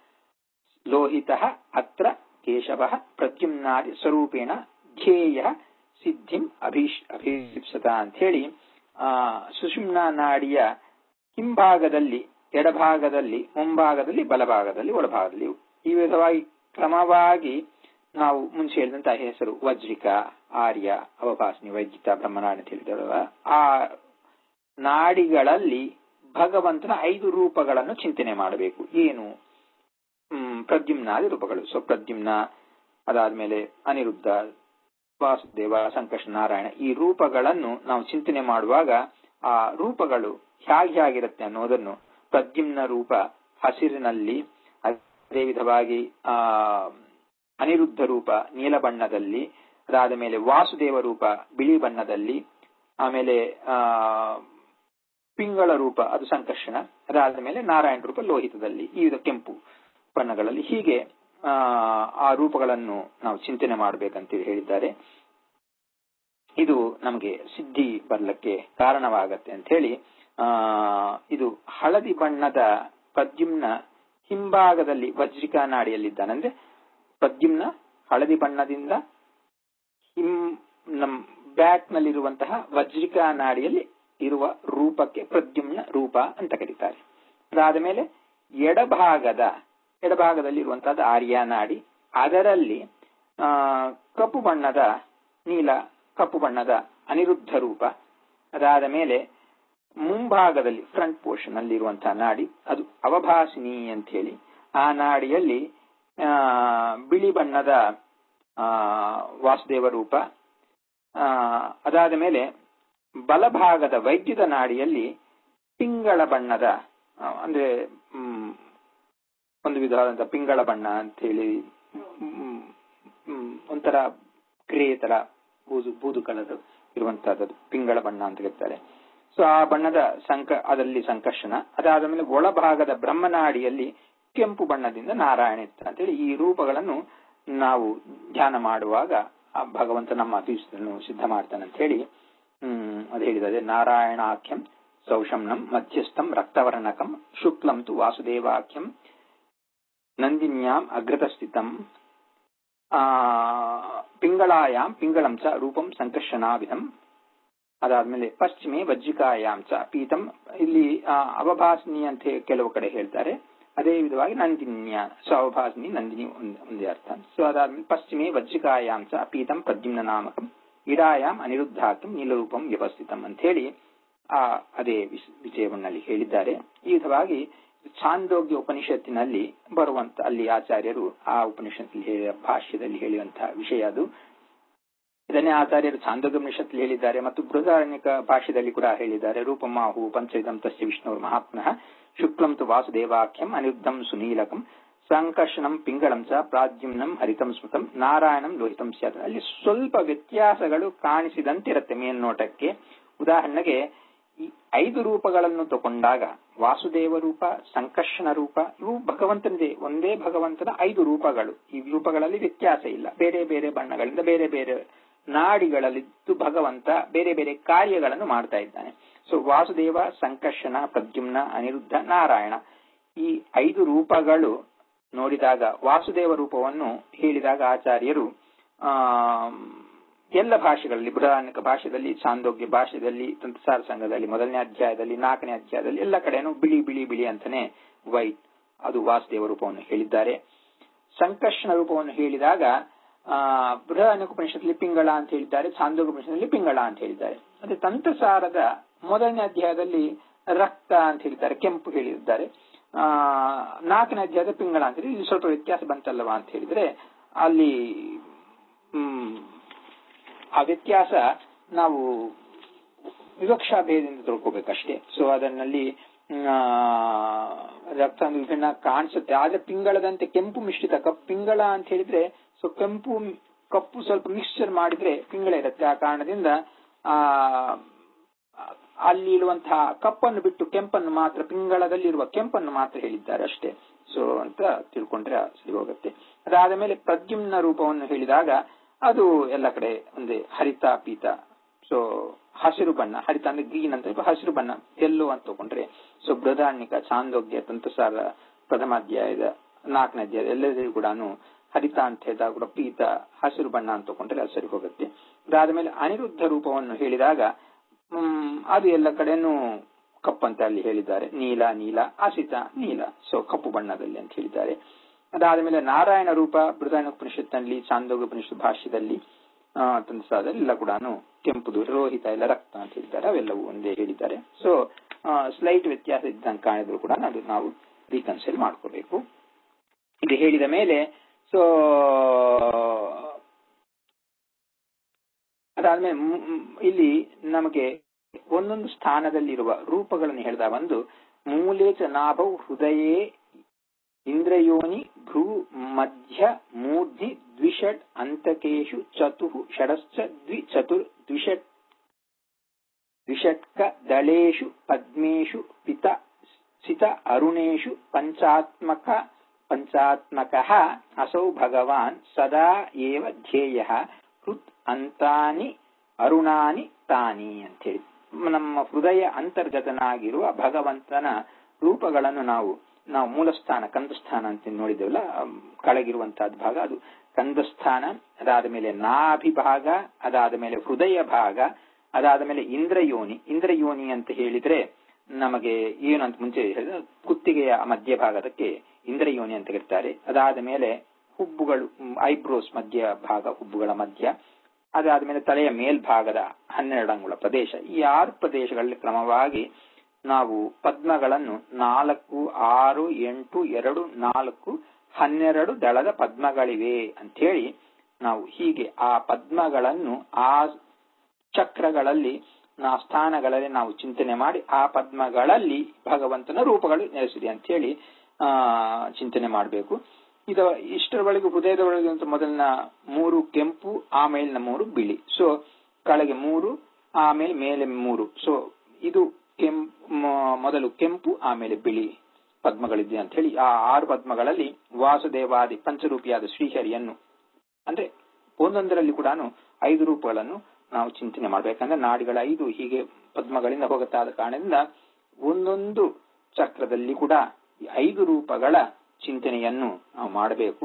ಲೋಹಿತ ಅತ್ರ ಕೇಶವ ಪ್ರದ್ಯುಮ್ನಾದಿ ಸ್ವರೂಪೇಣ ಧ್ಯೇಯ ಸಿದ್ಧಿಂ ಅಭೀಶ್ ಅಭೀಪ್ಸತ ಅಂತ ಹೇಳಿ ಆ ಸುಷುಮ್ನ ನಾಡಿಯ ಹಿಂಭಾಗದಲ್ಲಿ ಎಡಭಾಗದಲ್ಲಿ ಮುಂಭಾಗದಲ್ಲಿ ಬಲಭಾಗದಲ್ಲಿ ಒಳಭಾಗದಲ್ಲಿ ಈ ವಿಧವಾಗಿ ಕ್ರಮವಾಗಿ ನಾವು ಮುಂಚೆ ಹೇಳಿದಂತಹ ಹೆಸರು ವಜ್ರಿಕ ಆರ್ಯ ಅವಭಾಸನಿ ವೈದ್ಯಿತ ಬ್ರಹ್ಮನಾಡಿ ಅಂತ ಹೇಳಿದರಲ್ಲ ಆ ನಾಡಿಗಳಲ್ಲಿ ಭಗವಂತನ ಐದು ರೂಪಗಳನ್ನು ಚಿಂತನೆ ಮಾಡಬೇಕು ಏನು ಹ್ಮ್ ಪ್ರದ್ಯುಮ್ನಾದಿ ರೂಪಗಳು ಸೊ ಪ್ರದ್ಯುಮ್ನ ಅದಾದ್ಮೇಲೆ ಅನಿರುದ್ಧ ವಾಸುದೇವ ಸಂಕಷ್ಟ ನಾರಾಯಣ ಈ ರೂಪಗಳನ್ನು ನಾವು ಚಿಂತನೆ ಮಾಡುವಾಗ ಆ ರೂಪಗಳು ಹೇಗೆ ಹೇಗಿರುತ್ತೆ ಅನ್ನೋದನ್ನು ಪ್ರದ್ಯುಮ್ನ ರೂಪ ಹಸಿರಿನಲ್ಲಿ ಅದೇ ವಿಧವಾಗಿ ಆ ಅನಿರುದ್ಧ ರೂಪ ನೀಲ ಬಣ್ಣದಲ್ಲಿ ಅದಾದ ಮೇಲೆ ವಾಸುದೇವ ರೂಪ ಬಿಳಿ ಬಣ್ಣದಲ್ಲಿ ಆಮೇಲೆ ಆ ಪಿಂಗಳ ರೂಪ ಅದು ಸಂಕರ್ಷಣ ಅದಾದ ಮೇಲೆ ನಾರಾಯಣ ರೂಪ ಲೋಹಿತದಲ್ಲಿ ಈ ವಿಧ ಕೆಂಪು ಬಣ್ಣಗಳಲ್ಲಿ ಹೀಗೆ ಆ ಆ ರೂಪಗಳನ್ನು ನಾವು ಚಿಂತನೆ ಮಾಡಬೇಕಂತ ಹೇಳಿದ್ದಾರೆ ಇದು ನಮಗೆ ಸಿದ್ಧಿ ಬರ್ಲಕ್ಕೆ ಕಾರಣವಾಗತ್ತೆ ಅಂತ ಹೇಳಿ ಆ ಇದು ಹಳದಿ ಬಣ್ಣದ ಪ್ರದ್ಯುಮ್ನ ಹಿಂಭಾಗದಲ್ಲಿ ವಜ್ರಿಕಾ ನಾಡಿಯಲ್ಲಿದ್ದಾನೆ ಅಂದ್ರೆ ಪ್ರದ್ಯುಮ್ನ ಹಳದಿ ಬಣ್ಣದಿಂದ ಹಿಂ ನಮ್ ಬ್ಯಾಕ್ ನಲ್ಲಿರುವಂತಹ ವಜ್ರಿಕಾ ನಾಡಿಯಲ್ಲಿ ಇರುವ ರೂಪಕ್ಕೆ ಪ್ರದ್ಯುಮ್ನ ರೂಪ ಅಂತ ಕರೀತಾರೆ ಅದಾದ ಮೇಲೆ ಎಡಭಾಗದ ಎಡಭಾಗದಲ್ಲಿ ಇರುವಂತಹದ್ದು ಆರ್ಯ ನಾಡಿ ಅದರಲ್ಲಿ ಆ ಕಪ್ಪು ಬಣ್ಣದ ನೀಲ ಕಪ್ಪು ಬಣ್ಣದ ಅನಿರುದ್ಧ ರೂಪ ಅದಾದ ಮೇಲೆ ಮುಂಭಾಗದಲ್ಲಿ ಫ್ರಂಟ್ ಪೋರ್ಷನ್ ಅಲ್ಲಿ ಇರುವಂತಹ ನಾಡಿ ಅದು ಅವಭಾಸಿನಿ ಅಂತ ಹೇಳಿ ಆ ನಾಡಿಯಲ್ಲಿ ಆ ಬಿಳಿ ಬಣ್ಣದ ಆ ವಾಸುದೇವ ರೂಪ ಆ ಅದಾದ ಮೇಲೆ ಬಲಭಾಗದ ವೈದ್ಯದ ನಾಡಿಯಲ್ಲಿ ಪಿಂಗಳ ಬಣ್ಣದ ಆ, ಅಂದ್ರೆ ಹ್ಮ್, ಒಂದು ವಿಧವಾದಂತಹ ಪಿಂಗಳ ಬಣ್ಣ ಅಂತ ಹೇಳಿ ಹ್ಮ್, ಹ್ಮ್, ಒಂಥರ ಗ್ರೇ ತರ ಬೂದು ಬೂದು ಕಲರ್ ಇರುವಂತಹದ್ದು ಪಿಂಗಳ ಬಣ್ಣ ಅಂತ ಕರೀತಾರೆ ಸೊ ಆ ಬಣ್ಣದ ಸಂಕ ಅದರಲ್ಲಿ ಸಂಕರ್ಷಣ ಅದಾದ ಮೇಲೆ ಒಳಭಾಗದ ಬ್ರಹ್ಮನಾಡಿಯಲ್ಲಿ ಕೆಂಪು ಬಣ್ಣದಿಂದ ನಾರಾಯಣ ಇರ್ತಾನೆ ಅಂತೇಳಿ ಈ ರೂಪಗಳನ್ನು ನಾವು ಧ್ಯಾನ ಮಾಡುವಾಗ ಆ ಭಗವಂತ ನಮ್ಮ ಅಭೀಷ್ಟನ್ನು ಸಿದ್ಧ ಮಾಡ್ತಾನೆ ಅಂತ ಹೇಳಿ ಹ್ಮ್ ಅದು ಹೇಳಿದರೆ ನಾರಾಯಣಾಖ್ಯಂ ಸೌಷಮ್ನಂ ಮಧ್ಯಸ್ಥಂ ರಕ್ತವರ್ಣಕಂ ಶುಕ್ಲಂ ತು ವಾಸುದೇವಾಖ್ಯಂ ನಂದಿನ್ಯಾಂ ಅಗ್ರತಸ್ಥಿತಂ ಆ ಪಿಂಗಳಾಯಾಂ ಪಿಂಗಳಂ ಚ ರೂಪಂ ಸಂಕರ್ಷಣಾವಿಧಂ ಅದಾದ್ಮೇಲೆ ಪಶ್ಚಿಮೆ ವಜ್ರಿಕಾಯಾಂ ಚ ಪೀತಂ ಇಲ್ಲಿ ಆ, ಅವಭಾಸಿನಿ ಅಂತ ಹೇ- ಕೆಲವು ಕಡೆ ಹೇಳ್ತಾರೆ ಅದೇ ವಿಧವಾಗಿ ನಂದಿನ್ಯ ಸೊ ಅವಭಾಸಿನಿ ನಂದಿನಿ ಒಂದ್- ಒಂದೇ ಅರ್ಥ ಸೊ ಅದಾದ್ಮೇಲೆ ಪಶ್ಚಿಮೆ ವಜ್ರಿಕಾಯಾಂ ಚ ಪೀತಂ ಪ್ರದ್ಯುಮ್ನ ನಾಮಕಂ ಇಡಾಯಾಂ ಅನಿರುದ್ಧಾಕ್ಯಂ ನೀಲರೂಪಂ ವ್ಯವಸ್ಥಿತಂ ಅಂತ ಹೇಳಿ ಆ ಅದೇ ವಿಷ- ವಿಷಯವನ್ನಲ್ಲಿ ಹೇಳಿದ್ದಾರೆ ಈ ವಿಧವಾಗಿ ಛಾಂದೋಗ್ಯ ಉಪನಿಷತ್ತಿನಲ್ಲಿ ಬರುವಂತ ಅಲ್ಲಿ ಆಚಾರ್ಯರು ಆ ಉಪನಿಷತ್ತಿನಲ್ಲಿ ಹೇಳಿದ ಭಾಷ್ಯದಲ್ಲಿ ಹೇಳಿರುವಂತಹ ವಿಷಯ ಅದು ಇದನ್ನೇ ಆಚಾರ್ಯರು ಛಾಂದೋಗ್ಯೋಪನಿಷತ್ತಲ್ಲಿ ಹೇಳಿದ್ದಾರೆ ಮತ್ತು ಬೃಹದಾರಣ್ಯಕ ಭಾಷ್ಯದಲ್ಲಿ ಕೂಡ ಹೇಳಿದ್ದಾರೆ ರೂಪಮಾಹು ಪಂಚವಿಧಂ ತಸ್ಯ ವಿಷ್ಣುರ್ ಮಹಾತ್ಮನಃ ಶುಕ್ಲಂ ತು ವಾಸುದೇವಾಖ್ಯಂ ಅನಿರುದ್ಧಂ ಸುನೀಲಕಂ ಸಂಕರ್ಷಣಂ ಪಿಂಗಳಂ ಚ ಪ್ರಾದ್ಯುಮ್ನಂ ಹರಿತಂ ಸ್ಮೃತಂ ನಾರಾಯಣಂ ಲೋಹಿತಂ ಸ್ಯಾತ್ ಅಲ್ಲಿ ಸ್ವಲ್ಪ ವ್ಯತ್ಯಾಸಗಳು ಕಾಣಿಸಿದಂತಿರುತ್ತೆ ಮೇಲ್ನೋಟಕ್ಕೆ ಉದಾಹರಣೆಗೆ ಈ ಐದು ರೂಪಗಳನ್ನು ತಗೊಂಡಾಗ ವಾಸುದೇವ ರೂಪ ಸಂಕರ್ಷಣ ರೂಪ ಇವು ಭಗವಂತನದೇ ಒಂದೇ ಭಗವಂತನ ಐದು ರೂಪಗಳು ಈ ರೂಪಗಳಲ್ಲಿ ವ್ಯತ್ಯಾಸ ಇಲ್ಲ ಬೇರೆ ಬೇರೆ ಬಣ್ಣಗಳಿಂದ ಬೇರೆ ಬೇರೆ ನಾಡಿಗಳಲ್ಲಿದ್ದು ಭಗವಂತ ಬೇರೆ ಬೇರೆ ಕಾರ್ಯಗಳನ್ನು ಮಾಡ್ತಾ ಇದ್ದಾನೆ ಸೊ ವಾಸುದೇವ ಸಂಕರ್ಷಣ ಪ್ರದ್ಯುಮ್ನ ಅನಿರುದ್ಧ ನಾರಾಯಣ ಈ ಐದು ರೂಪಗಳು ನೋಡಿದಾಗ ವಾಸುದೇವ ರೂಪವನ್ನು ಹೇಳಿದಾಗ ಆಚಾರ್ಯರು ಆ ಎಲ್ಲ ಭಾಷೆಗಳಲ್ಲಿ ಬೃಹದಾರಣ್ಯಕ ಭಾಷೆಯಲ್ಲಿ ಚಾಂದೋಗ್ಯ ಭಾಷೆಯಲ್ಲಿ ತಂತ್ರಸಾರ ಸಂಘದಲ್ಲಿ ಮೊದಲನೇ ಅಧ್ಯಾಯದಲ್ಲಿ ನಾಲ್ಕನೇ ಅಧ್ಯಾಯದಲ್ಲಿ ಎಲ್ಲ ಕಡೆನೂ ಬಿಳಿ ಬಿಳಿ ಬಿಳಿ ಅಂತಾನೆ ವೈಟ್ ಅದು ವಾಸುದೇವ ರೂಪವನ್ನು ಹೇಳಿದ್ದಾರೆ ಸಂಕರ್ಷಣ ರೂಪವನ್ನು ಹೇಳಿದಾಗ ಆ ಬೃಹದಾರಣ್ಯಕ ಉಪನಿಷತ್ತಲ್ಲಿ ಪಿಂಗಳ ಅಂತ ಹೇಳಿದ್ದಾರೆ ಚಾಂದೋಗ್ಯ ಉಪನಿಷತ್ತಲ್ಲಿ ಪಿಂಗಳ ಅಂತ ಹೇಳಿದ್ದಾರೆ ಅದೇ ತಂತ್ರಸಾರದ ಮೊದಲನೇ ಅಧ್ಯಾಯದಲ್ಲಿ ರಕ್ತ ಅಂತ ಹೇಳಿದ್ದಾರೆ ಕೆಂಪು ಹೇಳಿದ್ದಾರೆ ಆ ನಾಲ್ಕನೇ ಅಧ್ಯಾಯದ ಪಿಂಗಳ ಅಂತ ಹೇಳಿ ಇಲ್ಲಿ ಸ್ವಲ್ಪ ವ್ಯತ್ಯಾಸ ಬಂತಲ್ಲವಾ ಅಂತ ಹೇಳಿದ್ರೆ ಅಲ್ಲಿ ಹ್ಮ್ ಆ ವ್ಯತ್ಯಾಸ ನಾವು ವಿವಕ್ಷಾ ಭೇದದಿಂದ ತಿಳ್ಕೋಬೇಕಷ್ಟೇ ಸೊ ಅದನ್ನಲ್ಲಿ ರಕ್ತ ವಿಭಿನ್ನ ಕಾಣಿಸುತ್ತೆ ಆದ್ರೆ ಪಿಂಗಳದಂತೆ ಕೆಂಪು ಮಿಶ್ರಿತ ಕಪ್ಪು ಪಿಂಗಳ ಅಂತ ಹೇಳಿದ್ರೆ ಸೊ ಕೆಂಪು ಕಪ್ಪು ಸ್ವಲ್ಪ ಮಿಕ್ಸ್ಚರ್ ಮಾಡಿದ್ರೆ ಪಿಂಗಳ ಇರುತ್ತೆ ಆ ಕಾರಣದಿಂದ ಆ ಅಲ್ಲಿ ಇರುವಂತಹ ಕಪ್ಪನ್ನು ಬಿಟ್ಟು ಕೆಂಪನ್ನು ಮಾತ್ರ ಪಿಂಗಳದಲ್ಲಿರುವ ಕೆಂಪನ್ನು ಮಾತ್ರ ಹೇಳಿದ್ದಾರೆ ಅಷ್ಟೇ ಸೊ ಅಂತ ತಿಳ್ಕೊಂಡ್ರೆ ಸರಿ ಹೋಗುತ್ತೆ ಅದಾದ ಮೇಲೆ ಪ್ರದ್ಯುಮ್ನ ರೂಪವನ್ನು ಹೇಳಿದಾಗ ಅದು ಎಲ್ಲ ಕಡೆ ಒಂದೇ ಹರಿತ ಪೀತ ಸೊ ಹಸಿರು ಬಣ್ಣ ಹರಿತ ಅಂದ್ರೆ ಗ್ರೀನ್ ಅಂತ ಹಸಿರು ಬಣ್ಣ ಎಲ್ಲೋ ಅಂತ ತಗೊಂಡ್ರೆ ಸೊ ಬೃಹದಾರ್ಣಿಕ ಚಾಂದೋಗ್ಯ ತಂತ್ರಸಾರ ಪ್ರಥಮ ಅಧ್ಯಾಯದ ನಾಲ್ಕನೇ ಅಧ್ಯಾಯ ಎಲ್ಲದೂ ಕೂಡ ಹರಿತ ಅಂತ ಹೇಳಿದಾಗ ಕೂಡ ಪೀತ ಹಸಿರು ಬಣ್ಣ ಅಂತ ತಗೊಂಡ್ರೆ ಅದು ಸರಿ ಹೋಗುತ್ತೆ ಅದಾದ್ಮೇಲೆ ಅನಿರುದ್ಧ ರೂಪವನ್ನು ಹೇಳಿದಾಗ ಹ್ಮ್ ಅದು ಎಲ್ಲ ಕಡೆನೂ ಕಪ್ಪಂತ ಅಲ್ಲಿ ಹೇಳಿದ್ದಾರೆ ನೀಲ ನೀಲ ಆಸಿತ ನೀಲ ಸೊ ಕಪ್ಪು ಬಣ್ಣದಲ್ಲಿ ಅಂತ ಹೇಳಿದ್ದಾರೆ ಅದಾದ ನಾರಾಯಣ ರೂಪ ಬೃಹದಾರಣ್ಯ ಉಪನಿಷತ್ನಲ್ಲಿ ಚಾಂದೋಗ ಉಪನಿಷತ್ ಭಾಷ್ಯದಲ್ಲಿ ತಂತ್ರಸಾರದಲ್ಲಿ ಎಲ್ಲ ಕೂಡ ಕೆಂಪುದು ರೋಹಿತ ಎಲ್ಲ ರಕ್ತ ಅಂತ ಹೇಳಿದ್ದಾರೆ ಅವೆಲ್ಲವೂ ಒಂದೇ ಹೇಳಿದ್ದಾರೆ ಸೊ ಸ್ಲೈಟ್ ವ್ಯತ್ಯಾಸ ಇದ್ದಂಗೆ ಕಾಣಿದ್ರು ಕೂಡ ಅದು ನಾವು ರೀಕನ್ಸಿಲ್ ಮಾಡ್ಕೋಬೇಕು ಇದು ಹೇಳಿದ ಮೇಲೆ ಸೊ ಅದಾದ್ಮೇಲೆ ಇಲ್ಲಿ ನಮಗೆ ಒಂದೊಂದು ಸ್ಥಾನದಲ್ಲಿರುವ ರೂಪಗಳನ್ನು ಹೇಳಿದ ಒಂದು ಮೂಲೇಚ ನಾಭೌ ಹೃದಯೇ ಇಂದ್ರಯೋನಿ ಭ್ರೂ ಮಧ್ಯ ಮೂರ್ಧಿ ದ್ವಿಷಟ್ ಅಂತಕೇಶು ಚತು ಷಡಶ್ಚ ದ್ವಿ ಚತುರ್ ದ್ವಿಷಟ್ ದ್ವಿಷಟ್ಕ ದಳೇಶು ಪದ್ಮೇಶು ಪಿತ ಸಿತ ಅರುಣೇಶು ಪಂಚಾತ್ಮಕ ಪಂಚಾತ್ಮಕ ಅಸೌ ಭಗವಾನ್ ಸದಾ ಏವ ಧ್ಯೇಯ ಹೃತ್ ಅಂತಾನಿ ಅರುಣಾನಿ ತಾನಿ ಅಂತೇಳಿ ನಮ್ಮ ಹೃದಯ ಅಂತರ್ಗತನಾಗಿರುವ ಭಗವಂತನ ರೂಪಗಳನ್ನು ನಾವು ನಾವು ಮೂಲಸ್ಥಾನ ಕಂದಸ್ಥಾನ ಅಂತ ನೋಡಿದ್ದೇವಲ್ಲ ಕೆಳಗಿರುವಂತಹದ್ದು ಭಾಗ ಅದು ಕಂದಸ್ಥಾನ ಅದಾದ ಮೇಲೆ ನಾಭಿ ಭಾಗ ಅದಾದ ಮೇಲೆ ಹೃದಯ ಭಾಗ ಅದಾದ ಮೇಲೆ ಇಂದ್ರಯೋನಿ ಇಂದ್ರಯೋನಿ ಅಂತ ಹೇಳಿದ್ರೆ ನಮಗೆ ಏನು ಅಂತ ಮುಂಚೆ ಹೇಳಿದ್ರೆ ಕುತ್ತಿಗೆಯ ಮಧ್ಯಭಾಗದಕ್ಕೆ ಇಂದ್ರಯೋನಿ ಅಂತ ಕರೀತಾರೆ ಅದಾದ ಮೇಲೆ ಹುಬ್ಬುಗಳು ಐಬ್ರೋಸ್ ಮಧ್ಯ ಭಾಗ ಹುಬ್ಬುಗಳ ಮಧ್ಯ ಅದಾದ ಮೇಲೆ ತಲೆಯ ಮೇಲ್ಭಾಗದ ಹನ್ನೆರಡು ಅಂಗುಳ ಪ್ರದೇಶ ಈ ಆರು ಪ್ರದೇಶಗಳಲ್ಲಿ ಕ್ರಮವಾಗಿ ನಾವು ಪದ್ಮಗಳನ್ನು ನಾಲ್ಕು ಆರು ಎಂಟು ಎರಡು ನಾಲ್ಕು ಹನ್ನೆರಡು ದಳದ ಪದ್ಮಗಳಿವೆ ಅಂಥೇಳಿ ನಾವು ಹೀಗೆ ಆ ಪದ್ಮಗಳನ್ನು ಆ ಚಕ್ರಗಳಲ್ಲಿ ನಾ ಸ್ಥಾನಗಳಲ್ಲಿ ನಾವು ಚಿಂತನೆ ಮಾಡಿ ಆ ಪದ್ಮಗಳಲ್ಲಿ ಭಗವಂತನ ರೂಪಗಳು ನೆಲೆಸಿದೆ ಅಂತ ಹೇಳಿ ಆ ಚಿಂತನೆ ಮಾಡಬೇಕು ಇದ ಇಷ್ಟರ ಒಳಗೆ ಹೃದಯದ ಒಳಗೆ ಮೊದಲಿನ ಮೂರು ಕೆಂಪು ಆಮೇಲಿನ ಮೂರು ಬಿಳಿ ಸೊ ಕೆಳಗೆ ಮೂರು ಆಮೇಲೆ ಮೇಲೆ ಮೂರು ಸೊ ಇದು ಕೆಂಪು ಮೊದಲು ಕೆಂಪು ಆಮೇಲೆ ಬಿಳಿ ಪದ್ಮಗಳಿದೆ ಅಂತ ಹೇಳಿ ಆ ಆರು ಪದ್ಮಗಳಲ್ಲಿ ವಾಸುದೇವಾದಿ ಪಂಚರೂಪಿಯಾದ ಶ್ರೀಹರಿಯನ್ನು ಅಂದ್ರೆ ಒಂದೊಂದರಲ್ಲಿ ಕೂಡ ಐದು ರೂಪಗಳನ್ನು ನಾವು ಚಿಂತನೆ ಮಾಡ್ಬೇಕಂದ್ರೆ ನಾಡಿಗಳ ಐದು ಹೀಗೆ ಪದ್ಮಗಳಿಂದ ಹೋಗುತ್ತಾದ ಕಾರಣದಿಂದ ಒಂದೊಂದು ಚಕ್ರದಲ್ಲಿ ಕೂಡ ಐದು ರೂಪಗಳ ಚಿಂತನೆಯನ್ನು ನಾವು ಮಾಡಬೇಕು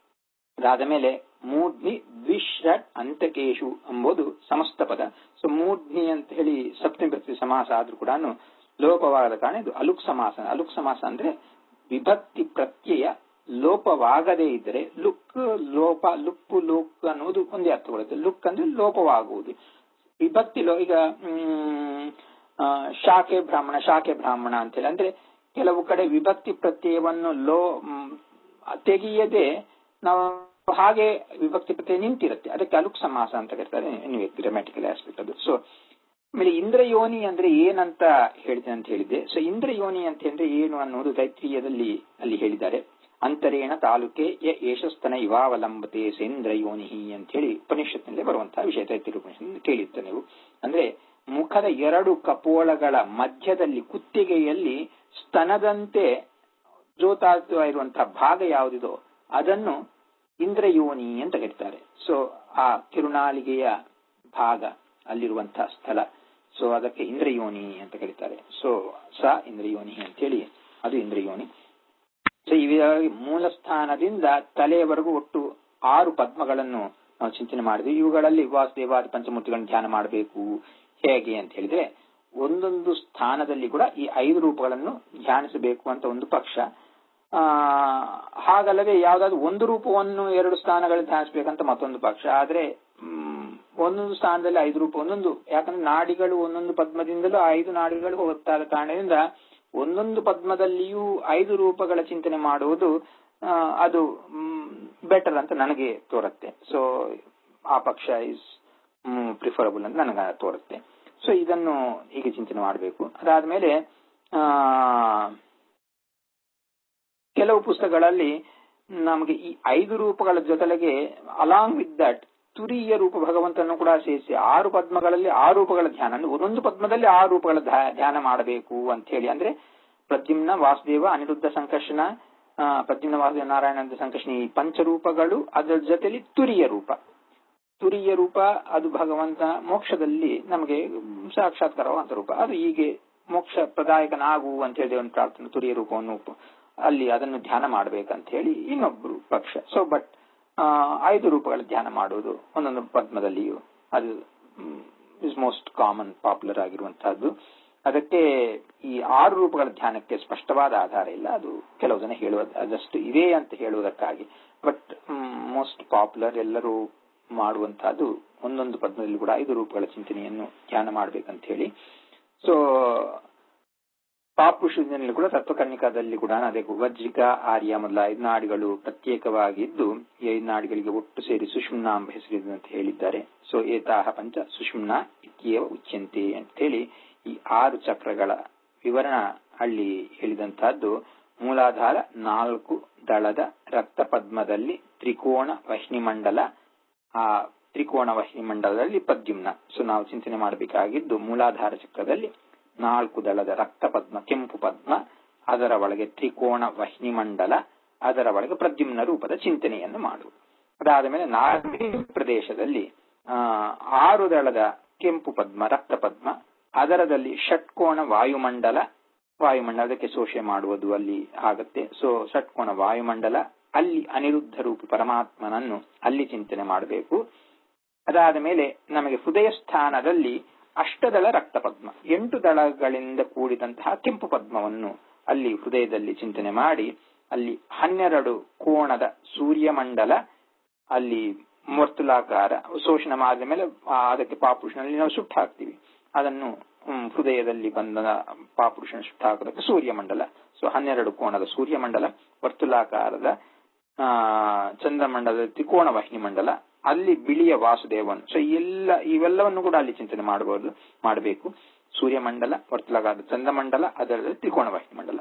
ಅದಾದ ಮೇಲೆ ಮೂರ್ಧ್ನಿ ದ್ವಿಷಟ್ ಅಂತಕೇಶು ಎಂಬುದು ಸಮಸ್ತ ಪದ ಸೊ ಮೂರ್ಧ್ನಿ ಅಂತ ಹೇಳಿ ಸಪ್ತಮಿ ಸಮಾಸ ಆದ್ರೂ ಕೂಡ ಲೋಪವಾಗದ ಕಾರಣ ಇದು ಅಲುಕ್ ಸಮಾಸ ಅಲುಕ್ ಸಮಾಸ ಅಂದ್ರೆ ವಿಭಕ್ತಿ ಪ್ರತ್ಯಯ ಲೋಪವಾಗದೇ ಇದ್ದರೆ ಲುಕ್ ಲೋಪ ಲುಕ್ಕು ಲುಕ್ ಅನ್ನುವುದು ಒಂದೇ ಅರ್ಥಗೊಳ್ಳುತ್ತೆ ಲುಕ್ ಅಂದ್ರೆ ಲೋಪವಾಗುವುದು ವಿಭಕ್ತಿ ಲೋ ಈಗ ಹ್ಮ್ ಶಾಖೆ ಬ್ರಾಹ್ಮಣ ಶಾಖೆ ಬ್ರಾಹ್ಮಣ ಅಂತೇಳಿ ಅಂದ್ರೆ ಕೆಲವು ಕಡೆ ವಿಭಕ್ತಿ ಪ್ರತ್ಯಯವನ್ನು ಲೋ ಮ್, ತೆಗೆಯದೆ ನಾವು ಹಾಗೆ ವಿಭಕ್ತಿ ಪ್ರತ್ಯಯ ನಿಂತಿರುತ್ತೆ ಅದಕ್ಕೆ ಅಲುಕ್ ಸಮಾಸ ಅಂತ ಕರೀತಾರೆ ಗ್ರಾಮ್ಯಾಟಿಕಲ್ ಆಸ್ಪೆಕ್ಟ್ ಅದು ಸೊ ಆಮೇಲೆ ಇಂದ್ರಯೋನಿ ಅಂದ್ರೆ ಏನಂತ ಹೇಳ್ತೇನೆ ಅಂತ ಹೇಳಿದ್ದೆ ಸೊ ಇಂದ್ರಯೋನಿ ಅಂತ ಅಂದ್ರೆ ಏನು ಅನ್ನೋದು ತೈತ್ರೀಯದಲ್ಲಿ ಅಲ್ಲಿ ಹೇಳಿದ್ದಾರೆ ಅಂತರೇಣ ತಾಲೂಕೆ ಯ ಏಷಸ್ತನ ಇವಾವಲಂಬತೆ ಸೇಂದ್ರಯೋನಿ ಅಂತ ಹೇಳಿ ಉಪನಿಷತ್ನಲ್ಲಿ ಬರುವಂತಹ ವಿಷಯ ತೈತ್ರಿಯ ಉಪನಿಷತ್ ಕೇಳಿರ್ತ ನೀವು ಅಂದ್ರೆ ಮುಖದ ಎರಡು ಕಪೋಳಗಳ ಮಧ್ಯದಲ್ಲಿ ಕುತ್ತಿಗೆಯಲ್ಲಿ ಸ್ತನದಂತೆ ಜೋತಾಡ್ತಾ ಇರುವಂತಹ ಭಾಗ ಯಾವುದಿದೋ ಅದನ್ನು ಇಂದ್ರಯೋನಿ ಅಂತ ಕರೀತಾರೆ ಸೊ ಆ ಕಿರುನಾಲಿಗೆಯ ಭಾಗ ಅಲ್ಲಿರುವಂತಹ ಸ್ಥಳ ಸೊ ಅದಕ್ಕೆ ಇಂದ್ರಯೋನಿ ಅಂತ ಕರೀತಾರೆ ಸೊ ಸ ಇಂದ್ರಯೋನಿ ಅಂತೇಳಿ ಅದು ಇಂದ್ರಯೋನಿ ಸೊ ಇವಾಗಿ ಮೂಲ ಸ್ಥಾನದಿಂದ ತಲೆಯವರೆಗೂ ಒಟ್ಟು ಆರು ಪದ್ಮಗಳನ್ನು ನಾವು ಚಿಂತನೆ ಮಾಡಿದ್ವಿ ಇವುಗಳಲ್ಲಿ ವಾಸುದೇವಾದಿ ಪಂಚಮೂರ್ತಿಗಳನ್ನು ಧ್ಯಾನ ಮಾಡಬೇಕು ಹೇಗೆ ಅಂತ ಹೇಳಿದ್ರೆ ಒಂದೊಂದು ಸ್ಥಾನದಲ್ಲಿ ಕೂಡ ಈ ಐದು ರೂಪಗಳನ್ನು ಧ್ಯಾನಿಸಬೇಕು ಅಂತ ಒಂದು ಪಕ್ಷ ಆ ಹಾಗಲ್ಲದೆ ಯಾವ್ದಾದ್ರು ಒಂದು ರೂಪವನ್ನು ಎರಡು ಸ್ಥಾನಗಳಲ್ಲಿ ಧ್ಯಾನಿಸಬೇಕಂತ ಮತ್ತೊಂದು ಪಕ್ಷ ಆದ್ರೆ ಮ್, ಒಂದೊಂದು ಸ್ಥಾನದಲ್ಲಿ ಐದು ರೂಪ ಒಂದೊಂದು ಯಾಕಂದ್ರೆ ನಾಡಿಗಳು ಒಂದೊಂದು ಪದ್ಮದಿಂದಲೂ ಆ ಐದು ನಾಡಿಗಳು ಹೋಗುತ್ತಾದ ಕಾರಣದಿಂದ ಒಂದೊಂದು ಪದ್ಮದಲ್ಲಿಯೂ ಐದು ರೂಪಗಳ ಚಿಂತನೆ ಮಾಡುವುದು ಆ, ಅದು ಬೆಟರ್ ಅಂತ ನನಗೆ ತೋರುತ್ತೆ ಸೊ ಆ ಪಕ್ಷ ಇಸ್ ಪ್ರಿಫರಬಲ್ ಅಂತ ನನಗೆ ತೋರುತ್ತೆ ಸೊ ಇದನ್ನು ಹೀಗೆ ಚಿಂತನೆ ಮಾಡಬೇಕು ಅದಾದ್ಮೇಲೆ ಆ ಕೆಲವು ಪುಸ್ತಕಗಳಲ್ಲಿ ನಮಗೆ ಈ ಐದು ರೂಪಗಳ ಜೊತೆಗೆ ಅಲಾಂಗ್ ವಿತ್ ದಟ್ ತುರಿಯ ರೂಪ ಭಗವಂತನನ್ನು ಕೂಡ ಸೇರಿಸಿ ಆರು ಪದ್ಮಗಳಲ್ಲಿ ಆರು ರೂಪಗಳ ಧ್ಯಾನ ಅಂದ್ರೆ ಒಂದೊಂದು ಪದ್ಮದಲ್ಲಿ ಆರು ರೂಪಗಳ ಧ್ಯ- ಧ್ಯಾನ ಮಾಡಬೇಕು ಅಂತ ಹೇಳಿ ಅಂದ್ರೆ ಪ್ರದ್ಯುಮ್ನ ವಾಸುದೇವ ಅನಿರುದ್ಧ ಸಂಕರ್ಷಣ ಆ, ಪ್ರದ್ಯುಮ್ನ ವಾಸುದೇವ ನಾರಾಯಣ ಸಂಕರ್ಷಣ ಈ ಪಂಚರೂಪಗಳು ಅದರ ಜೊತೆಲಿ ತುರಿಯ ರೂಪ ತುರಿಯ ರೂಪ ಅದು ಭಗವಂತ ಮೋಕ್ಷದಲ್ಲಿ ನಮಗೆ ಸಾಕ್ಷಾತ್ಕಾರವಾದಂತ ರೂಪ ಅದು ಹೀಗೆ ಮೋಕ್ಷ ಪ್ರದಾಯಕನಾಗು ಅಂತ ಹೇಳಿ ಒಂದು ಪ್ರಾರ್ಥನೆ ತುರಿಯ ರೂಪವನ್ನು ಉಪ- ಅಲ್ಲಿ ಅದನ್ನು ಧ್ಯಾನ ಮಾಡ್ಬೇಕಂತ ಹೇಳಿ ಇನ್ನೊಬ್ರು ಪಕ್ಷ ಸೊ ಬಟ್ ಐದು ರೂಪಗಳ ಧ್ಯಾನ ಮಾಡುವುದು ಒಂದೊಂದು ಪದ್ಮದಲ್ಲಿಯೂ ಅದು ಇಸ್ ಮೋಸ್ಟ್ ಕಾಮನ್ ಪಾಪ್ಯುಲರ್ ಆಗಿರುವಂತಹದ್ದು ಅದಕ್ಕೆ ಈ ಆರು ರೂಪಗಳ ಧ್ಯಾನಕ್ಕೆ ಸ್ಪಷ್ಟವಾದ ಆಧಾರ ಇಲ್ಲ ಅದು ಕೆಲವು ಜನ ಹೇಳುವ ಅದಷ್ಟು ಇದೆ ಅಂತ ಹೇಳುವುದಕ್ಕಾಗಿ ಬಟ್ ಮೋಸ್ಟ್ ಪಾಪ್ಯುಲರ್ ಎಲ್ಲರೂ ಮಾಡುವಂತಹದ್ದು ಒಂದೊಂದು ಪದ್ಮದಲ್ಲಿ ಕೂಡ ಐದು ರೂಪಗಳ ಚಿಂತನೆಯನ್ನು ಧ್ಯಾನ ಮಾಡ್ಬೇಕಂತ ಹೇಳಿ ಸೊ ಪಾಪುಷದಲ್ಲಿ ಕೂಡ ತತ್ವಕರ್ಣಿಕಾದಲ್ಲಿ ಕೂಡ ಅದೇ ವಜ್ರಿಕ ಆರ್ಯ ಮೊದಲ ಐದು ನಾಡಿಗಳು ಪ್ರತ್ಯೇಕವಾಗಿದ್ದು ಈ ಐದು ನಾಡಿಗಳಿಗೆ ಒಟ್ಟು ಸೇರಿ ಸುಷುಮ್ನ ಎಂಬ ಹೆಸರಿದೆ ಅಂತ ಹೇಳಿದ್ದಾರೆ ಸೊ ಏತಾಹ ಪಂಚ ಸುಷುಮ್ನ ಇತ್ಯೇವ ಉಚ್ಯಂತೆ ಅಂತ ಹೇಳಿ ಈ ಆರು ಚಕ್ರಗಳ ವಿವರಣ ಅಲ್ಲಿ ಹೇಳಿದಂತಹದ್ದು ಮೂಲಾಧಾರ ನಾಲ್ಕು ದಳದ ರಕ್ತ ಪದ್ಮದಲ್ಲಿ ತ್ರಿಕೋಣ ವಹ್ನಿಮಂಡಲ ಆ ತ್ರಿಕೋಣ ವಹ್ನಿಮಂಡಲದಲ್ಲಿ ಪದ್ಯುಮ್ನ ಸೊ ನಾವು ಚಿಂತನೆ ಮಾಡಬೇಕಾಗಿದ್ದು ಮೂಲಾಧಾರ ಚಕ್ರದಲ್ಲಿ ನಾಲ್ಕು ದಳದ ರಕ್ತ ಪದ್ಮ ಕೆಂಪು ಪದ್ಮ ಅದರ ಒಳಗೆ ತ್ರಿಕೋಣ ವಹ್ನಿಮಂಡಲ ಅದರ ಒಳಗೆ ಪ್ರದ್ಯುಮ್ನ ರೂಪದ ಚಿಂತನೆಯನ್ನು ಮಾಡುವುದು ಅದಾದ ಮೇಲೆ ನಾಲ್ಕನೇ ಪ್ರದೇಶದಲ್ಲಿ ಆ, ಆರು ದಳದ ಕೆಂಪು ಪದ್ಮ ರಕ್ತ ಪದ್ಮ ಅದರದಲ್ಲಿ ಷಟ್ಕೋಣ ವಾಯುಮಂಡಲ ವಾಯುಮಂಡಲಕ್ಕೆ ಶೋಷೆ ಮಾಡುವುದು ಅಲ್ಲಿ ಆಗುತ್ತೆ ಸೊ ಷಟ್ಕೋಣ ವಾಯುಮಂಡಲ ಅಲ್ಲಿ ಅನಿರುದ್ಧ ರೂಪಿ ಪರಮಾತ್ಮನನ್ನು ಅಲ್ಲಿ ಚಿಂತನೆ ಮಾಡಬೇಕು ಅದಾದ ಮೇಲೆ ನಮಗೆ ಹೃದಯ ಸ್ಥಾನದಲ್ಲಿ ಅಷ್ಟದಳ ರಕ್ತ ಪದ್ಮ ಎಂಟು ದಳಗಳಿಂದ ಕೂಡಿದಂತಹ ಕೆಂಪು ಪದ್ಮವನ್ನು ಅಲ್ಲಿ ಹೃದಯದಲ್ಲಿ ಚಿಂತನೆ ಮಾಡಿ ಅಲ್ಲಿ ಹನ್ನೆರಡು ಕೋಣದ ಸೂರ್ಯಮಂಡಲ ಅಲ್ಲಿ ವರ್ತುಲಾಕಾರ ಶೋಷಣ ಮಾಡಿದ ಮೇಲೆ ಆ, ಅದಕ್ಕೆ ಪಾಪುರುಷನಲ್ಲಿ ನಾವು ಸುಟ್ಟು ಹಾಕ್ತಿವಿ ಅದನ್ನು ಹ್ಮ್, ಹೃದಯದಲ್ಲಿ ಬಂದ ಪಾಪುರುಷನ ಸುಟ್ಟು ಹಾಕೋದಕ್ಕೆ ಸೂರ್ಯಮಂಡಲ ಸೊ ಹನ್ನೆರಡು ಕೋಣದ ಸೂರ್ಯಮಂಡಲ ವರ್ತುಲಾಕಾರದ ಆ ಚಂದ್ರಮಂಡಲದ ತ್ರಿಕೋಣ ವಾಹಿನಿ ಮಂಡಲ ಅಲ್ಲಿ ಬಿಳಿಯ ವಾಸುದೇವನು ಸೊ ಎಲ್ಲ ಇವೆಲ್ಲವನ್ನು ಕೂಡ ಅಲ್ಲಿ ಚಿಂತನೆ ಮಾಡಬಹುದು ಮಾಡಬೇಕು ಸೂರ್ಯಮಂಡಲ ವರ್ತುಲಾಕಾರದ ಚಂದ್ರಮಂಡಲ ಅದರಲ್ಲಿ ತ್ರಿಕೋಣ ವಾಹಿನಿ ಮಂಡಲ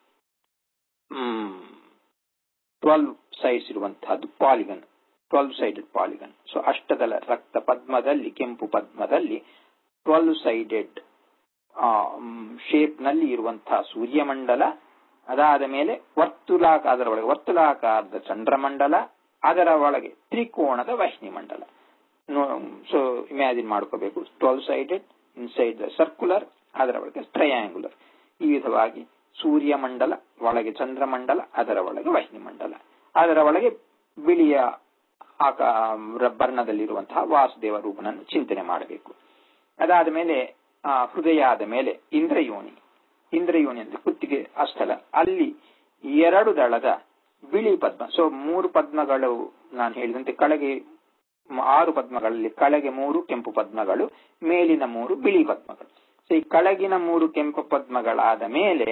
ಟ್ವೆಲ್ವ್ ಸೈಡ್ಸ್ ಇರುವಂತಹದ್ದು polygon twelve sided polygon so ಅಷ್ಟದಳ ರಕ್ತ ಪದ್ಮದಲ್ಲಿ ಕೆಂಪು ಪದ್ಮದಲ್ಲಿ ಟ್ವೆಲ್ವ್ ಸೈಡೆಡ್ ಶೇಪ್ ನಲ್ಲಿ ಇರುವಂತಹ ಸೂರ್ಯಮಂಡಲ ಅದಾದ ಮೇಲೆ ವರ್ತುಲಾಕ ಅದರ ಒಳಗೆ ವರ್ತುಲಾಕಾರದ ಚಂದ್ರಮಂಡಲ ಅದರ ಒಳಗೆ ತ್ರಿಕೋಣದ ವಹ್ನಿ ಮಂಡಲ ಸೊ ಇಮ್ಯಾಜಿನ್ ಮಾಡ್ಕೋಬೇಕು twelve sided inside the circular ಅದರ ಒಳಗೆ ಟ್ರಯಾಂಗುಲರ್ ಈ ವಿಧವಾಗಿ ಸೂರ್ಯಮಂಡಲ ಒಳಗೆ ಚಂದ್ರಮಂಡಲ ಅದರ ಒಳಗೆ ವಹ್ನಿ ಮಂಡಲ ಅದರ ಒಳಗೆ ಬಿಳಿಯ ಆಕ ಬರ್ಣದಲ್ಲಿರುವಂತಹ ವಾಸುದೇವ ರೂಪನನ್ನು ಚಿಂತನೆ ಮಾಡಬೇಕು ಅದಾದ ಮೇಲೆ ಆ, ಹೃದಯ ಆದ ಮೇಲೆ ಇಂದ್ರಯೋನಿ ಇಂದ್ರಯೋನಿ ಅಂದ್ರೆ ಕುತ್ತಿಗೆ ಆ ಸ್ಥಳ ಅಲ್ಲಿ ಎರಡು ದಳದ ಬಿಳಿ ಪದ್ಮ ಸೊ ಮೂರು ಪದ್ಮಗಳು ನಾನು ಹೇಳಿದಂತೆ ಕೆಳಗೆ ಮ- ಆರು ಪದ್ಮಗಳಲ್ಲಿ ಕೆಳಗೆ ಮೂರು ಕೆಂಪು ಪದ್ಮಗಳು ಮೇಲಿನ ಮೂರು ಬಿಳಿ ಪದ್ಮಗಳು ಸೊ ಈ ಕೆಳಗಿನ ಮೂರು ಕೆಂಪು ಪದ್ಮಗಳಾದ ಮೇಲೆ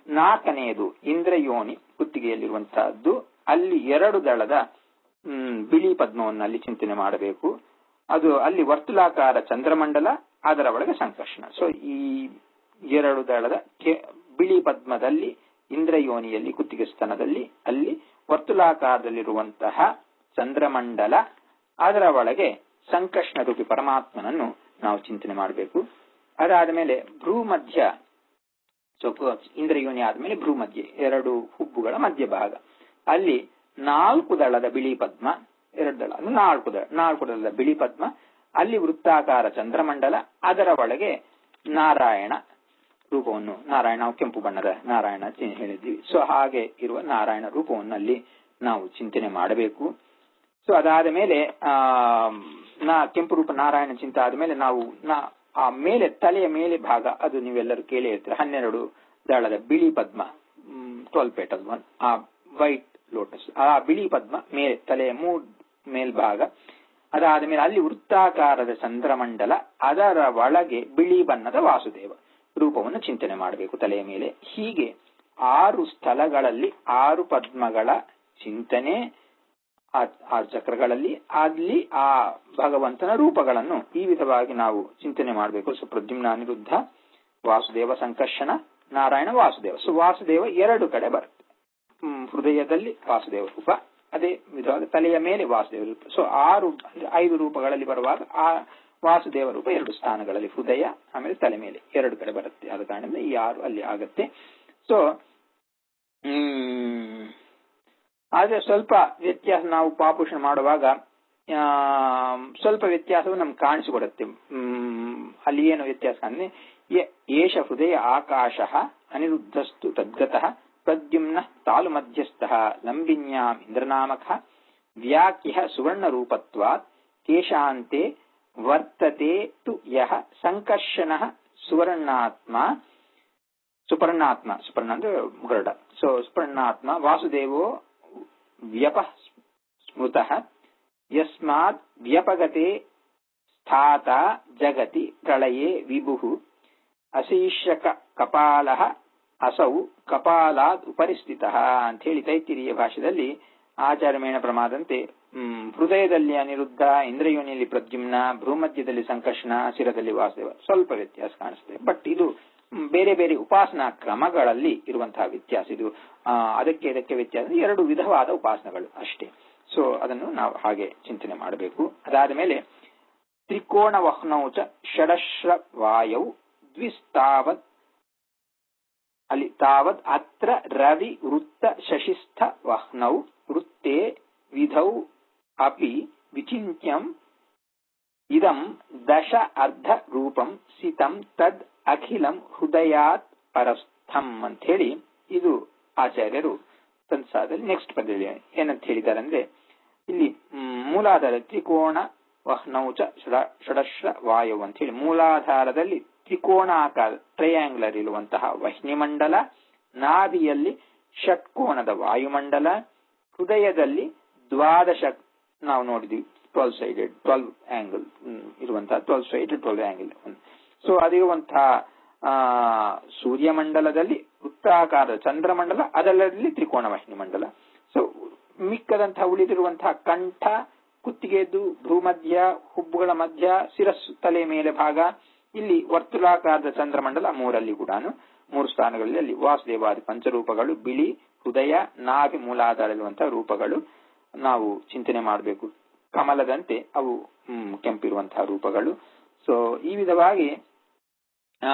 ನಾಲ್ಕನೆಯದು ಇಂದ್ರಯೋನಿ ಕುತ್ತಿಗೆಯಲ್ಲಿರುವಂತಹದ್ದು ಅಲ್ಲಿ ಎರಡು ದಳದ ಹ್ಮ್, ಬಿಳಿ ಪದ್ಮವನ್ನು ಅಲ್ಲಿ ಚಿಂತನೆ ಮಾಡಬೇಕು ಅದು ಅಲ್ಲಿ ವರ್ತುಲಾಕಾರ ಚಂದ್ರಮಂಡಲ ಅದರ ಒಳಗೆ ಸಂಕರ್ಷಣ ಸೊ ಈ ಎರಡು ದಳದ ಕೆ- ಬಿಳಿ ಪದ್ಮದಲ್ಲಿ ಇಂದ್ರಯೋನಿಯಲ್ಲಿ ಕುತ್ತಿಗೆ ಸ್ಥಾನದಲ್ಲಿ ಅಲ್ಲಿ ವರ್ತುಲಾಕಾರದಲ್ಲಿರುವಂತಹ ಚಂದ್ರಮಂಡಲ ಅದರ ಒಳಗೆ ಸಂಕರ್ಷಣ ರೂಪಿ ಪರಮಾತ್ಮನನ್ನು ನಾವು ಚಿಂತನೆ ಮಾಡಬೇಕು ಅದಾದ ಮೇಲೆ ಭ್ರೂ ಮಧ್ಯ ಸೊ ಇಂದ್ರಯೋನಿ ಆದ್ಮೇಲೆ ಭ್ರೂ ಮಧ್ಯೆ ಎರಡು ಹುಬ್ಬುಗಳ ಮಧ್ಯಭಾಗ ಅಲ್ಲಿ ನಾಲ್ಕು ದಳದ ಬಿಳಿ ಪದ್ಮ ಎರಡು ದಳ ಅಂದ್ರೆ ನಾಲ್ಕು ದಳ ನಾಲ್ಕು ದಳದ ಬಿಳಿ ಪದ್ಮ ಅಲ್ಲಿ ವೃತ್ತಾಕಾರ ಚಂದ್ರಮಂಡಲ ಅದರ ಒಳಗೆ ನಾರಾಯಣ ರೂಪವನ್ನು ನಾರಾಯಣ ನಾವು ಕೆಂಪು ಬಣ್ಣದ ನಾರಾಯಣ ಚಿ- ಹೇಳಿದ್ವಿ ಸೊ ಹಾಗೆ ಇರುವ ನಾರಾಯಣ ರೂಪವನ್ನು ಅಲ್ಲಿ ನಾವು ಚಿಂತನೆ ಮಾಡಬೇಕು ಸೊ ಅದಾದ ಮೇಲೆ ಆ ನಾ ಕೆಂಪು ರೂಪ ನಾರಾಯಣ ಚಿಂತೆ ಆದ್ಮೇಲೆ ನಾವು ನಾ ಆ ಮೇಲೆ ತಲೆಯ ಮೇಲೆ ಭಾಗ ಅದು ನೀವೆಲ್ಲರೂ ಕೇಳಿ ಇರ್ತೀರ ಹನ್ನೆರಡು ದಳದ ಬಿಳಿ ಪದ್ಮ twelve petal one a white lotus ಆ ಬಿಳಿ ಪದ್ಮ ಮೇಲೆ ತಲೆಯ ಮೂಡ್ ಮೇಲ್ಭಾಗ ಅದಾದ ಮೇಲೆ ಅಲ್ಲಿ ವೃತ್ತಾಕಾರದ ಚಂದ್ರಮಂಡಲ ಅದರ ಒಳಗೆ ಬಿಳಿ ಬಣ್ಣದ ವಾಸುದೇವ ರೂಪವನ್ನು ಚಿಂತನೆ ಮಾಡಬೇಕು ತಲೆಯ ಮೇಲೆ ಹೀಗೆ ಆರು ಸ್ಥಳಗಳಲ್ಲಿ ಆರು ಪದ್ಮಗಳ ಚಿಂತನೆ ಆ ಆ ಚಕ್ರಗಳಲ್ಲಿ ಅಲ್ಲಿ ಆ ಭಗವಂತನ ರೂಪಗಳನ್ನು ಈ ವಿಧವಾಗಿ ನಾವು ಚಿಂತನೆ ಮಾಡಬೇಕು ಸೊ ಪ್ರದ್ಯುಮ್ನ ಅನಿರುದ್ಧ ವಾಸುದೇವ ಸಂಕರ್ಷಣ ನಾರಾಯಣ ವಾಸುದೇವ ಸೊ ವಾಸುದೇವ ಎರಡು ಕಡೆ ಬರುತ್ತೆ ಹ್ಮ್, ಹೃದಯದಲ್ಲಿ ವಾಸುದೇವ ರೂಪ ಅದೇ ವಿಧವಾಗಿ ತಲೆಯ ಮೇಲೆ ವಾಸುದೇವ ರೂಪ ಸೊ ಆರು ಅಂದ್ರೆ ಐದು ರೂಪಗಳಲ್ಲಿ ಬರುವಾಗ ಆ ವಾಸುದೇವ ರೂಪ ಎರಡು ಸ್ಥಾನಗಳಲ್ಲಿ ಹೃದಯ ಆಮೇಲೆ ತಲೆ ಮೇಲೆ ಎರಡು ಕಡೆ ಬರುತ್ತೆ ಆದ ಕಾರಣದಿಂದ ಈ ಆರು ಅಲ್ಲಿ ಆಗತ್ತೆ ಸೊ ಹ್ಮ್ ಆದ್ರೆ ಸ್ವಲ್ಪ ವ್ಯತ್ಯಾಸ ನಾವು ಪಾಪುಷಣ ಮಾಡುವಾಗ ಆ, ಸ್ವಲ್ಪ ವ್ಯತ್ಯಾಸವು ನಮ್ಗೆ ಕಾಣಿಸಿಕೊಡುತ್ತೆ ಹ್ಮ್, ಅಲ್ಲಿ ಏನು ವ್ಯತ್ಯಾಸ ಅಂದ್ರೆ ಯ- ಏಷ ಹೃದಯ ಆಕಾಶ ಅನಿರುದ್ಧಸ್ತು ತದ್ಗತಃ ಪ್ರದ್ಯುಮ್ನ ತಾಲು ಮಧ್ಯಸ್ಥ ಲಂಬಿನ್ಯಾಂ ಇಂದ್ರನಾಮಕ ವ್ಯಾಖ್ಯ ಸುವರ್ಣ ರೂಪತ್ವಾತ್ ಕೇಶಾಂತೆ ವರ್ತತೆ ತು ಯಹ ಸಂಕರ್ಷಣ ಸುವರ್ಣಾತ್ಮ ಸುಪರ್ಣಾತ್ಮ ಸುಪರ್ಣ ಅಂದ್ರೆ ಗರುಡ ಸೊ ಸುಪರ್ಣಾತ್ಮ ವಾಸುದೇವೋ ವ್ಯಪ ಸ್ಮೃತಃ ಯಸ್ಮಾತ್ ವ್ಯಪಗತೆ ಸ್ಥಾತ ಜಗತಿ ಪ್ರಳಯೇ ವಿಭುಃ ಅಶೀರ್ಷಕ ಕಪಾಲ ಅಸೌ ಕಪಾಲಾದ್ ಉಪರಿಸ್ಥಿತಃ ಅಂತ ಹೇಳಿ ತೈತಿರಿಯ ಭಾಷೆಯಲ್ಲಿ ಆಚಾರ್ಯಮೇಣ ಪ್ರಮಾದಂತೆ ಹ್ಮ್, ಹೃದಯದಲ್ಲಿ ಅನಿರುದ್ಧ ಇಂದ್ರಯೋನಿಯಲ್ಲಿ ಪ್ರದ್ಯುಮ್ನ ಭ್ರೂಮಧ್ಯದಲ್ಲಿ ಸಂಕರ್ಷಣ ಶಿರದಲ್ಲಿ ವಾಸುದೇವ ಸ್ವಲ್ಪ ವ್ಯತ್ಯಾಸ ಕಾಣಿಸ್ತದೆ ಬಟ್ ಇದು ಹ್ಮ್, ಬೇರೆ ಬೇರೆ ಉಪಾಸನಾ ಕ್ರಮಗಳಲ್ಲಿ ಇರುವಂತಹ ವ್ಯತ್ಯಾಸ ಇದು ಆ, ಅದಕ್ಕೆ ಇದಕ್ಕೆ ವ್ಯತ್ಯಾಸ ಅಂದ್ರೆ ಎರಡು ವಿಧವಾದ ಉಪಾಸನೆಗಳು ಅಷ್ಟೇ ಸೊ ಅದನ್ನು ನಾವು ಹಾಗೆ ಚಿಂತನೆ ಮಾಡಬೇಕು ಅದಾದ ಮೇಲೆ ತ್ರಿಕೋಣ ವಹ್ನೌ ಚ ಷಡಶ್ರ ವಾಯೌ ದ್ವಿಸ್ತಾವತ್ ಅಲ್ಲಿ ತಾವದ್ ಅತ್ರ ರವಿ ವೃತ್ತ ಶಶಿಸ್ಥ ವಹ್ನೌ ವೃತ್ತೇ ವಿಧೌ ಅಪಿ ವಿಚಿಂತ್ಯಂ ಇದಂ ದಶ ಅರ್ಧ ರೂಪಂ ಸಿತಂ ತದ್ ಅಖಿಲಂ ಹೃದಯಾತ್ ಪರಸ್ಥಂ ಅಂತ ಹೇಳಿ ಇದು ಆಚಾರ್ಯರು ಸಂಸಾರದಲ್ಲಿ ನೆಕ್ಸ್ಟ್ ಪದ್ಯದಲ್ಲಿ ಏನಂತ ಹೇಳಿದ್ದಾರೆ ಅಂದ್ರೆ ಇಲ್ಲಿ ಮ್, ಮೂಲಾಧಾರ ತ್ರಿಕೋಣ ವಹ್ನೌಚ ಷಡ- ಷಡಶ್ರ ವಾಯು ಅಂತ ಹೇಳಿ ಮೂಲಾಧಾರದಲ್ಲಿ ತ್ರಿಕೋಣಾಕಾರ ಟ್ರಯಾಂಗ್ಯುಲರ್ ಇರುವಂತಹ ವಹ್ನಿಮಂಡಲ ನಾಭಿಯಲ್ಲಿ ಷಟ್ಕೋಣದ ವಾಯುಮಂಡಲ ಹೃದಯದಲ್ಲಿ ದ್ವಾದಶ ನಾವು ನೋಡಿದ್ವಿ ಟ್ವೆಲ್ ಸೈಡೆಡ್ ಟ್ವೆಲ್ವ್ ಆಂಗಲ್ ಇರುವಂತಹ twelve side twelve angle so ಅದಿರುವಂತಹ ಆ, ಸೂರ್ಯಮಂಡಲದಲ್ಲಿ ವೃತ್ತಾಕಾರದ ಚಂದ್ರಮಂಡಲ ಅದರಲ್ಲಿ ತ್ರಿಕೋಣ ವಾಹಿನಿ ಮಂಡಲ ಸೊ ಮಿಕ್ಕದಂತಹ ಉಳಿದಿರುವಂತಹ ಕಂಠ ಕುತ್ತಿಗೆದ್ದು ಭೂಮಧ್ಯ ಹುಬ್ಬುಗಳ ಮಧ್ಯ ಶಿರಸ್ಸು ತಲೆ ಮೇಲೆ ಭಾಗ ಇಲ್ಲಿ ವರ್ತುಲಾಕಾರದ ಚಂದ್ರಮಂಡಲ ಮೂರಲ್ಲಿ ಕೂಡ ಮೂರು ಸ್ಥಾನಗಳಲ್ಲಿ ಅಲ್ಲಿ ವಾಸುದೇವಾದಿ ಪಂಚರೂಪಗಳು ಬಿಳಿ ಹೃದಯ ನಾಭಿ ಮೂಲಾಧಾರಲ್ಲಿರುವಂತಹ ರೂಪಗಳು ನಾವು ಚಿಂತನೆ ಮಾಡಬೇಕು ಕಮಲದಂತೆ ಅವು ಹ್ಮ್, ಕೆಂಪಿರುವಂತಹ ರೂಪಗಳು ಸೊ ಈ ವಿಧವಾಗಿ ಆ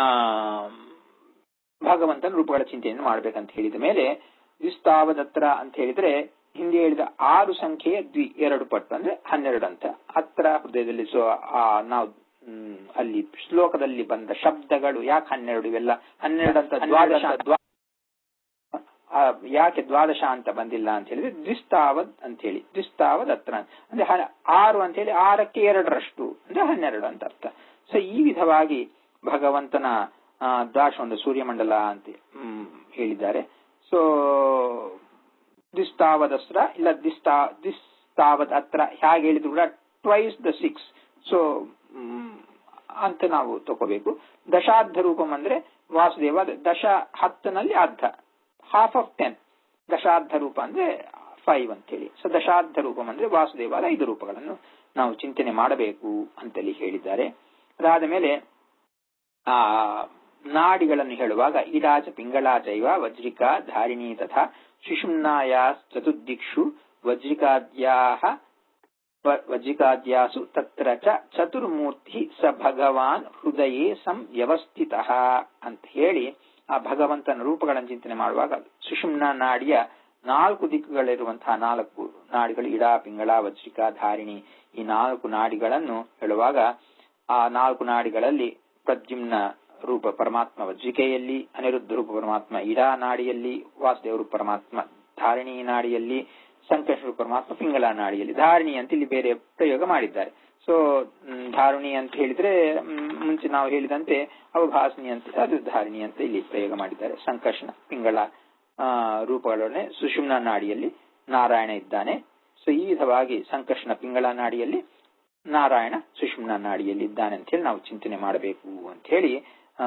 ಭಗವಂತನ ರೂಪಗಳ ಚಿಂತೆಯನ್ನು ಮಾಡ್ಬೇಕಂತ ಹೇಳಿದ ಮೇಲೆ ದ್ವಿಸ್ತಾವದತ್ರ ಅಂತ ಹೇಳಿದ್ರೆ ಹಿಂದೆ ಹೇಳಿದ ಆರು ಸಂಖ್ಯೆಯ ದ್ವಿ ಎರಡು ಪಟ್ಟು ಅಂದ್ರೆ ಹನ್ನೆರಡು ಅಂತ ಹತ್ರ ಹೃದಯದಲ್ಲಿ ಸೊ ಆ ನಾವು ಹ್ಮ್, ಅಲ್ಲಿ ಶ್ಲೋಕದಲ್ಲಿ ಬಂದ ಶಬ್ದಗಳು ಯಾಕೆ ಹನ್ನೆರಡು ಇವೆಲ್ಲ ಹನ್ನೆರಡು ಅಂತ ದ್ವಾದಶ ದ್ವಾ- ಆ, ಯಾಕೆ ದ್ವಾದಶ ಅಂತ ಬಂದಿಲ್ಲ ಅಂತ ಹೇಳಿದ್ರೆ ದ್ವಿಸ್ತಾವದ್ ಅಂತ ಹೇಳಿ ದ್ವಿಸ್ತಾವದ್ ಹತ್ರ ಅಂದ್ರೆ ಹ- ಆರು ಅಂತ ಹೇಳಿ ಆರಕ್ಕೆ ಎರಡರಷ್ಟು ಅಂದ್ರೆ ಹನ್ನೆರಡು ಅಂತ ಅರ್ಥ ಸೊ ಈ ವಿಧವಾಗಿ ಭಗವಂತನ ಆ, ದಾಶ ಒಂದು ಸೂರ್ಯಮಂಡಲ ಅಂತ ಹ್ಮ್, ಹೇಳಿದ್ದಾರೆ ಸೊ ದ್ವಿಸ್ತಾವದಸ್ತ್ರ ಇಲ್ಲ ದಿಸ್ತಾ ದಿಸ್ತಾವದ್ ಹತ್ರ ಹೇಗೆ ಹೇಳಿದ್ರು ಕೂಡ ಟ್ವೈಸ್ ದ ಸಿಕ್ಸ್ ಸೊ ಅಂತ ನಾವು ತಗೋಬೇಕು ದಶಾರ್ಧ ರೂಪಂ ಅಂದ್ರೆ ವಾಸುದೇವ ದಶ ಹತ್ತನಲ್ಲಿ ಅರ್ಧ ಹಾಫ್ ಆಫ್ ಟೆನ್ ದಶಾರ್ಧ ರೂಪ ಅಂದ್ರೆ ಫೈವ್ ಅಂತೇಳಿ ಸೊ ದಶಾರ್ಧ ರೂಪಂ ಅಂದ್ರೆ ವಾಸುದೇವದ ಐದು ರೂಪಗಳನ್ನು ನಾವು ಚಿಂತನೆ ಮಾಡಬೇಕು ಅಂತೇಳಿ ಹೇಳಿದ್ದಾರೆ ಅದಾದ ಮೇಲೆ ಆ ನಾಡಿಗಳನ್ನು ಹೇಳುವಾಗ ಇಡಾಚ ಪಿಂಗಳಾಚೈವ ವಜ್ರಿಕಾ ಧಾರಿಣಿ ತಥಾ ಸುಷುಮ್ನಾಯಾ ಚತುರ್ದಿಕ್ಷು ವಜ್ರಿಕಾದ್ಯಾ ವಜ್ರಿಕಾದ್ಯಾಸು ತತ್ರ ಚ ಚತುರ್ಮೂರ್ತಿ ಸ ಭಗವಾನ್ ಹೃದಯೇ ಸಂವ್ಯವಸ್ಥಿತ ಅಂತ ಹೇಳಿ ಆ ಭಗವಂತನ ರೂಪಗಳನ್ನು ಚಿಂತನೆ ಮಾಡುವಾಗ ಸುಷುಮ್ನ ನಾಡಿಯ ನಾಲ್ಕು ದಿಕ್ಕುಗಳಿರುವಂತಹ ನಾಲ್ಕು ನಾಡಿಗಳು ಇಡಾ ಪಿಂಗಳ ವಜ್ರಿಕ ಧಾರಿಣಿ ಈ ನಾಲ್ಕು ನಾಡಿಗಳನ್ನು ಹೇಳುವಾಗ ಆ ನಾಲ್ಕು ನಾಡಿಗಳಲ್ಲಿ ಪ್ರದ್ಯುಮ್ನ ರೂಪ ಪರಮಾತ್ಮ ವಜ್ರಿಕೆಯಲ್ಲಿ ಅನಿರುದ್ಧ ರೂಪ ಪರಮಾತ್ಮ ಇಡಾ ನಾಡಿಯಲ್ಲಿ ವಾಸುದೇವ ರೂಪ ಪರಮಾತ್ಮ ಧಾರಿಣಿ ನಾಡಿಯಲ್ಲಿ ಸಂಕಷ್ಟ ರೂಪ ಪರಮಾತ್ಮ ಪಿಂಗಳ ನಾಡಿಯಲ್ಲಿ ಧಾರಿಣಿ ಅಂತ ಇಲ್ಲಿ ಬೇರೆ ಪ್ರಯೋಗ ಮಾಡಿದ್ದಾರೆ ಸೊ ಧಾರುಣಿ ಅಂತ ಹೇಳಿದ್ರೆ ಮುಂಚೆ ನಾವು ಹೇಳಿದಂತೆ ಅವಭಾಸನಿ ಅಂತ ಅದು ಧಾರಿಣಿ ಅಂತ ಇಲ್ಲಿ ಪ್ರಯೋಗ ಮಾಡಿದ್ದಾರೆ ಸಂಕರ್ಷಣ ಪಿಂಗಳ ರೂಪಗಳೊಡನೆ ಸುಷುಮ್ನ ನಾಡಿಯಲ್ಲಿ ನಾರಾಯಣ ಇದ್ದಾನೆ ಸೊ ಈ ವಿಧವಾಗಿ ಸಂಕರ್ಷಣ ಪಿಂಗಳ ನಾಡಿಯಲ್ಲಿ ನಾರಾಯಣ ಸುಷುಮ್ನ ನಾಡಿಯಲ್ಲಿ ಇದ್ದಾನೆ ಅಂತ ಹೇಳಿ ನಾವು ಚಿಂತನೆ ಮಾಡಬೇಕು ಅಂತ ಹೇಳಿ ಆ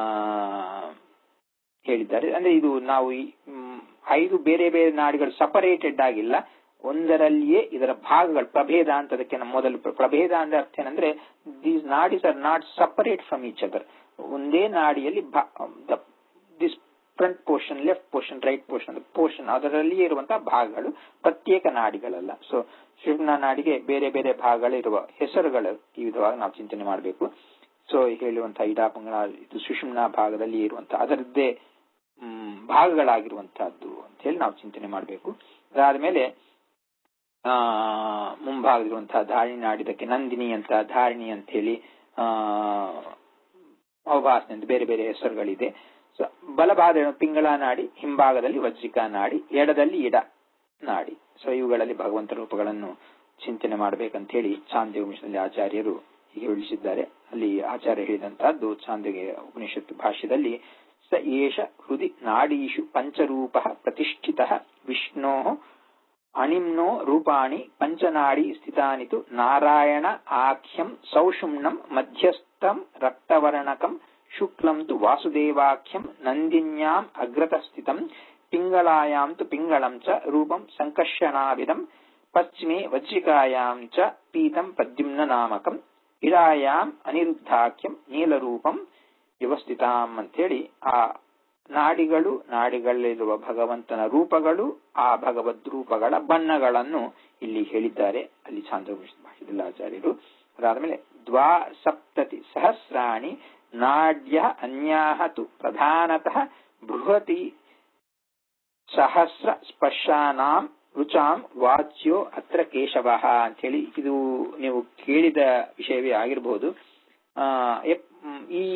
ಹೇಳಿದ್ದಾರೆ ಅಂದ್ರೆ ಇದು ನಾವು ಐದು ಬೇರೆ ಬೇರೆ ನಾಡಿಗಳು ಸಪರೇಟೆಡ್ ಆಗಿಲ್ಲ ಒಂದರಲ್ಲಿಯೇ ಇದರ ಭಾಗಗಳು ಪ್ರಭೇದ ಅಂತ ಅದಕ್ಕೆ ನಮ್ಮ ಮೊದಲು ಪ್ರಭೇದ ಅಂದ್ರೆ ಅರ್ಥ ಏನಂದ್ರೆ these nadis are not separate from each other ಒಂದೇ ನಾಡಿಯಲ್ಲಿ this front portion left portion right portion portion ಅದರಲ್ಲಿಯೇ ಇರುವಂತಹ ಭಾಗಗಳು ಪ್ರತ್ಯೇಕ ನಾಡಿಗಳಲ್ಲ ಸೊ ಶಿವನ ನಾಡಿಗೆ ಬೇರೆ ಬೇರೆ ಭಾಗಗಳಿರುವ ಹೆಸರುಗಳು ಈ ವಿಧವಾಗಿ ನಾವು ಚಿಂತನೆ ಮಾಡಬೇಕು ಸೊ ಹೇಳುವಂತಹ ಇಡಾಪಂಗಳ ಇದು ಸುಷುಮ್ನ ಭಾಗದಲ್ಲಿ ಇರುವಂತಹ ಅದರದ್ದೇ ಭಾಗಗಳಾಗಿರುವಂತಹದ್ದು ಅಂತ ಹೇಳಿ ನಾವು ಚಿಂತನೆ ಮಾಡಬೇಕು ಅದಾದ್ಮೇಲೆ ಆ ಮುಂಭಾಗದಿರುವಂತಹ ಧಾರಿಣಿ ನಾಡಿದಕ್ಕೆ ನಂದಿನಿ ಅಂತ ಧಾರಿಣಿ ಅಂತ ಹೇಳಿ ಆ ಅವಭಾಸನೆ ಅಂತ ಬೇರೆ ಬೇರೆ ಹೆಸರುಗಳಿದೆ ಸೊ ಬಲಭಾಗ ಪಿಂಗಳ ನಾಡಿ ಹಿಂಭಾಗದಲ್ಲಿ ವಜ್ರಿಕಾ ನಾಡಿ ಎಡದಲ್ಲಿ ಇಡ ನಾಡಿ ಸೊ ಇವುಗಳಲ್ಲಿ ಭಗವಂತ ರೂಪಗಳನ್ನು ಚಿಂತನೆ ಮಾಡಬೇಕಂತ ಹೇಳಿ ಚಾಂದ್ಯ ಉಪನಿಷತ್ನಲ್ಲಿ ಆಚಾರ್ಯರು ಹೀಗೆ ವಿಳಿಸಿದ್ದಾರೆ ಅಲ್ಲಿ ಆಚಾರ್ಯ ಹೇಳಿದಂತಹದ್ದು ಚಾಂದ್ಯ ಉಪನಿಷತ್ತು ಭಾಷ್ಯದಲ್ಲಿ ಸ ಏಷ ಹೃದಿ ನಾಡೀಷು ಪಂಚರೂಪ ಪ್ರತಿಷ್ಠಿತ ವಿಷ್ಣೋ ಅಣಿಮ್ನೋ ರೂಪಾಣಿ ಪಂಚನಾಡಿ ಸ್ಥಿತಾನಿತು ನಾರಾಯಣ ಆಖ್ಯಂ ಸೌಷುಮ್ನಂ ಮಧ್ಯಸ್ಥಂ ರಕ್ತವರ್ಣಕಂ ಶುಕ್ಲಂ ತು ವಾಸುದೇವಾಖ್ಯಂ ನಂದಿನ್ಯಾಂ ಅಗ್ರತಸ್ಥಿತಂ ಪಿಂಗಳಾಯಾಂ ತು ಪಿಂಗಳಂ ಚ ರೂಪಂ ಸಂಕರ್ಷಣಾವಿದಂ ಪಶ್ಚಿಮೆ ವಜ್ರಿಕಾಯಾಂ ಚ ಪೀತಂ ಪ್ರದ್ಯುಮ್ನ ನಾಮಕಂ ಇಡಾಯಾಂ ಅನಿರುದ್ಧಾಖ್ಯಂ ನೀಲರೂಪಂ ವ್ಯವಸ್ಥಿತಾಂ ಅಂತೇಳಿ ಆ ನಾಡಿಗಳು ನಾಡಿಗಳಲ್ಲಿರುವ ಭಗವಂತನ ರೂಪಗಳು ಆ ಭಗವದ್ ರೂಪಗಳ ಬಣ್ಣಗಳನ್ನು ಇಲ್ಲಿ ಹೇಳಿದ್ದಾರೆ ಅಲ್ಲಿ ಚಾಂದ್ರ ಭಾಷೆದಲ್ಲಿ ಆಚಾರ್ಯರು ಅದಾದ್ಮೇಲೆ ದ್ವಾ ಸಪ್ತತಿ ಸಹಸ್ರಾಣಿ ನಾಡ್ಯ ಅನ್ಯಾಹ ತು ಪ್ರಧಾನತಃ ಬೃಹತಿ ಸಹಸ್ರ ಸ್ಪರ್ಶಾನಾಂ ರುಚಾಂ ವಾಚ್ಯೋ ಅತ್ರ ಕೇಶವ ಅಂತ ಹೇಳಿ ಇದು ನೀವು ಕೇಳಿದ ವಿಷಯವೇ ಆಗಿರಬಹುದು ಆ ಈ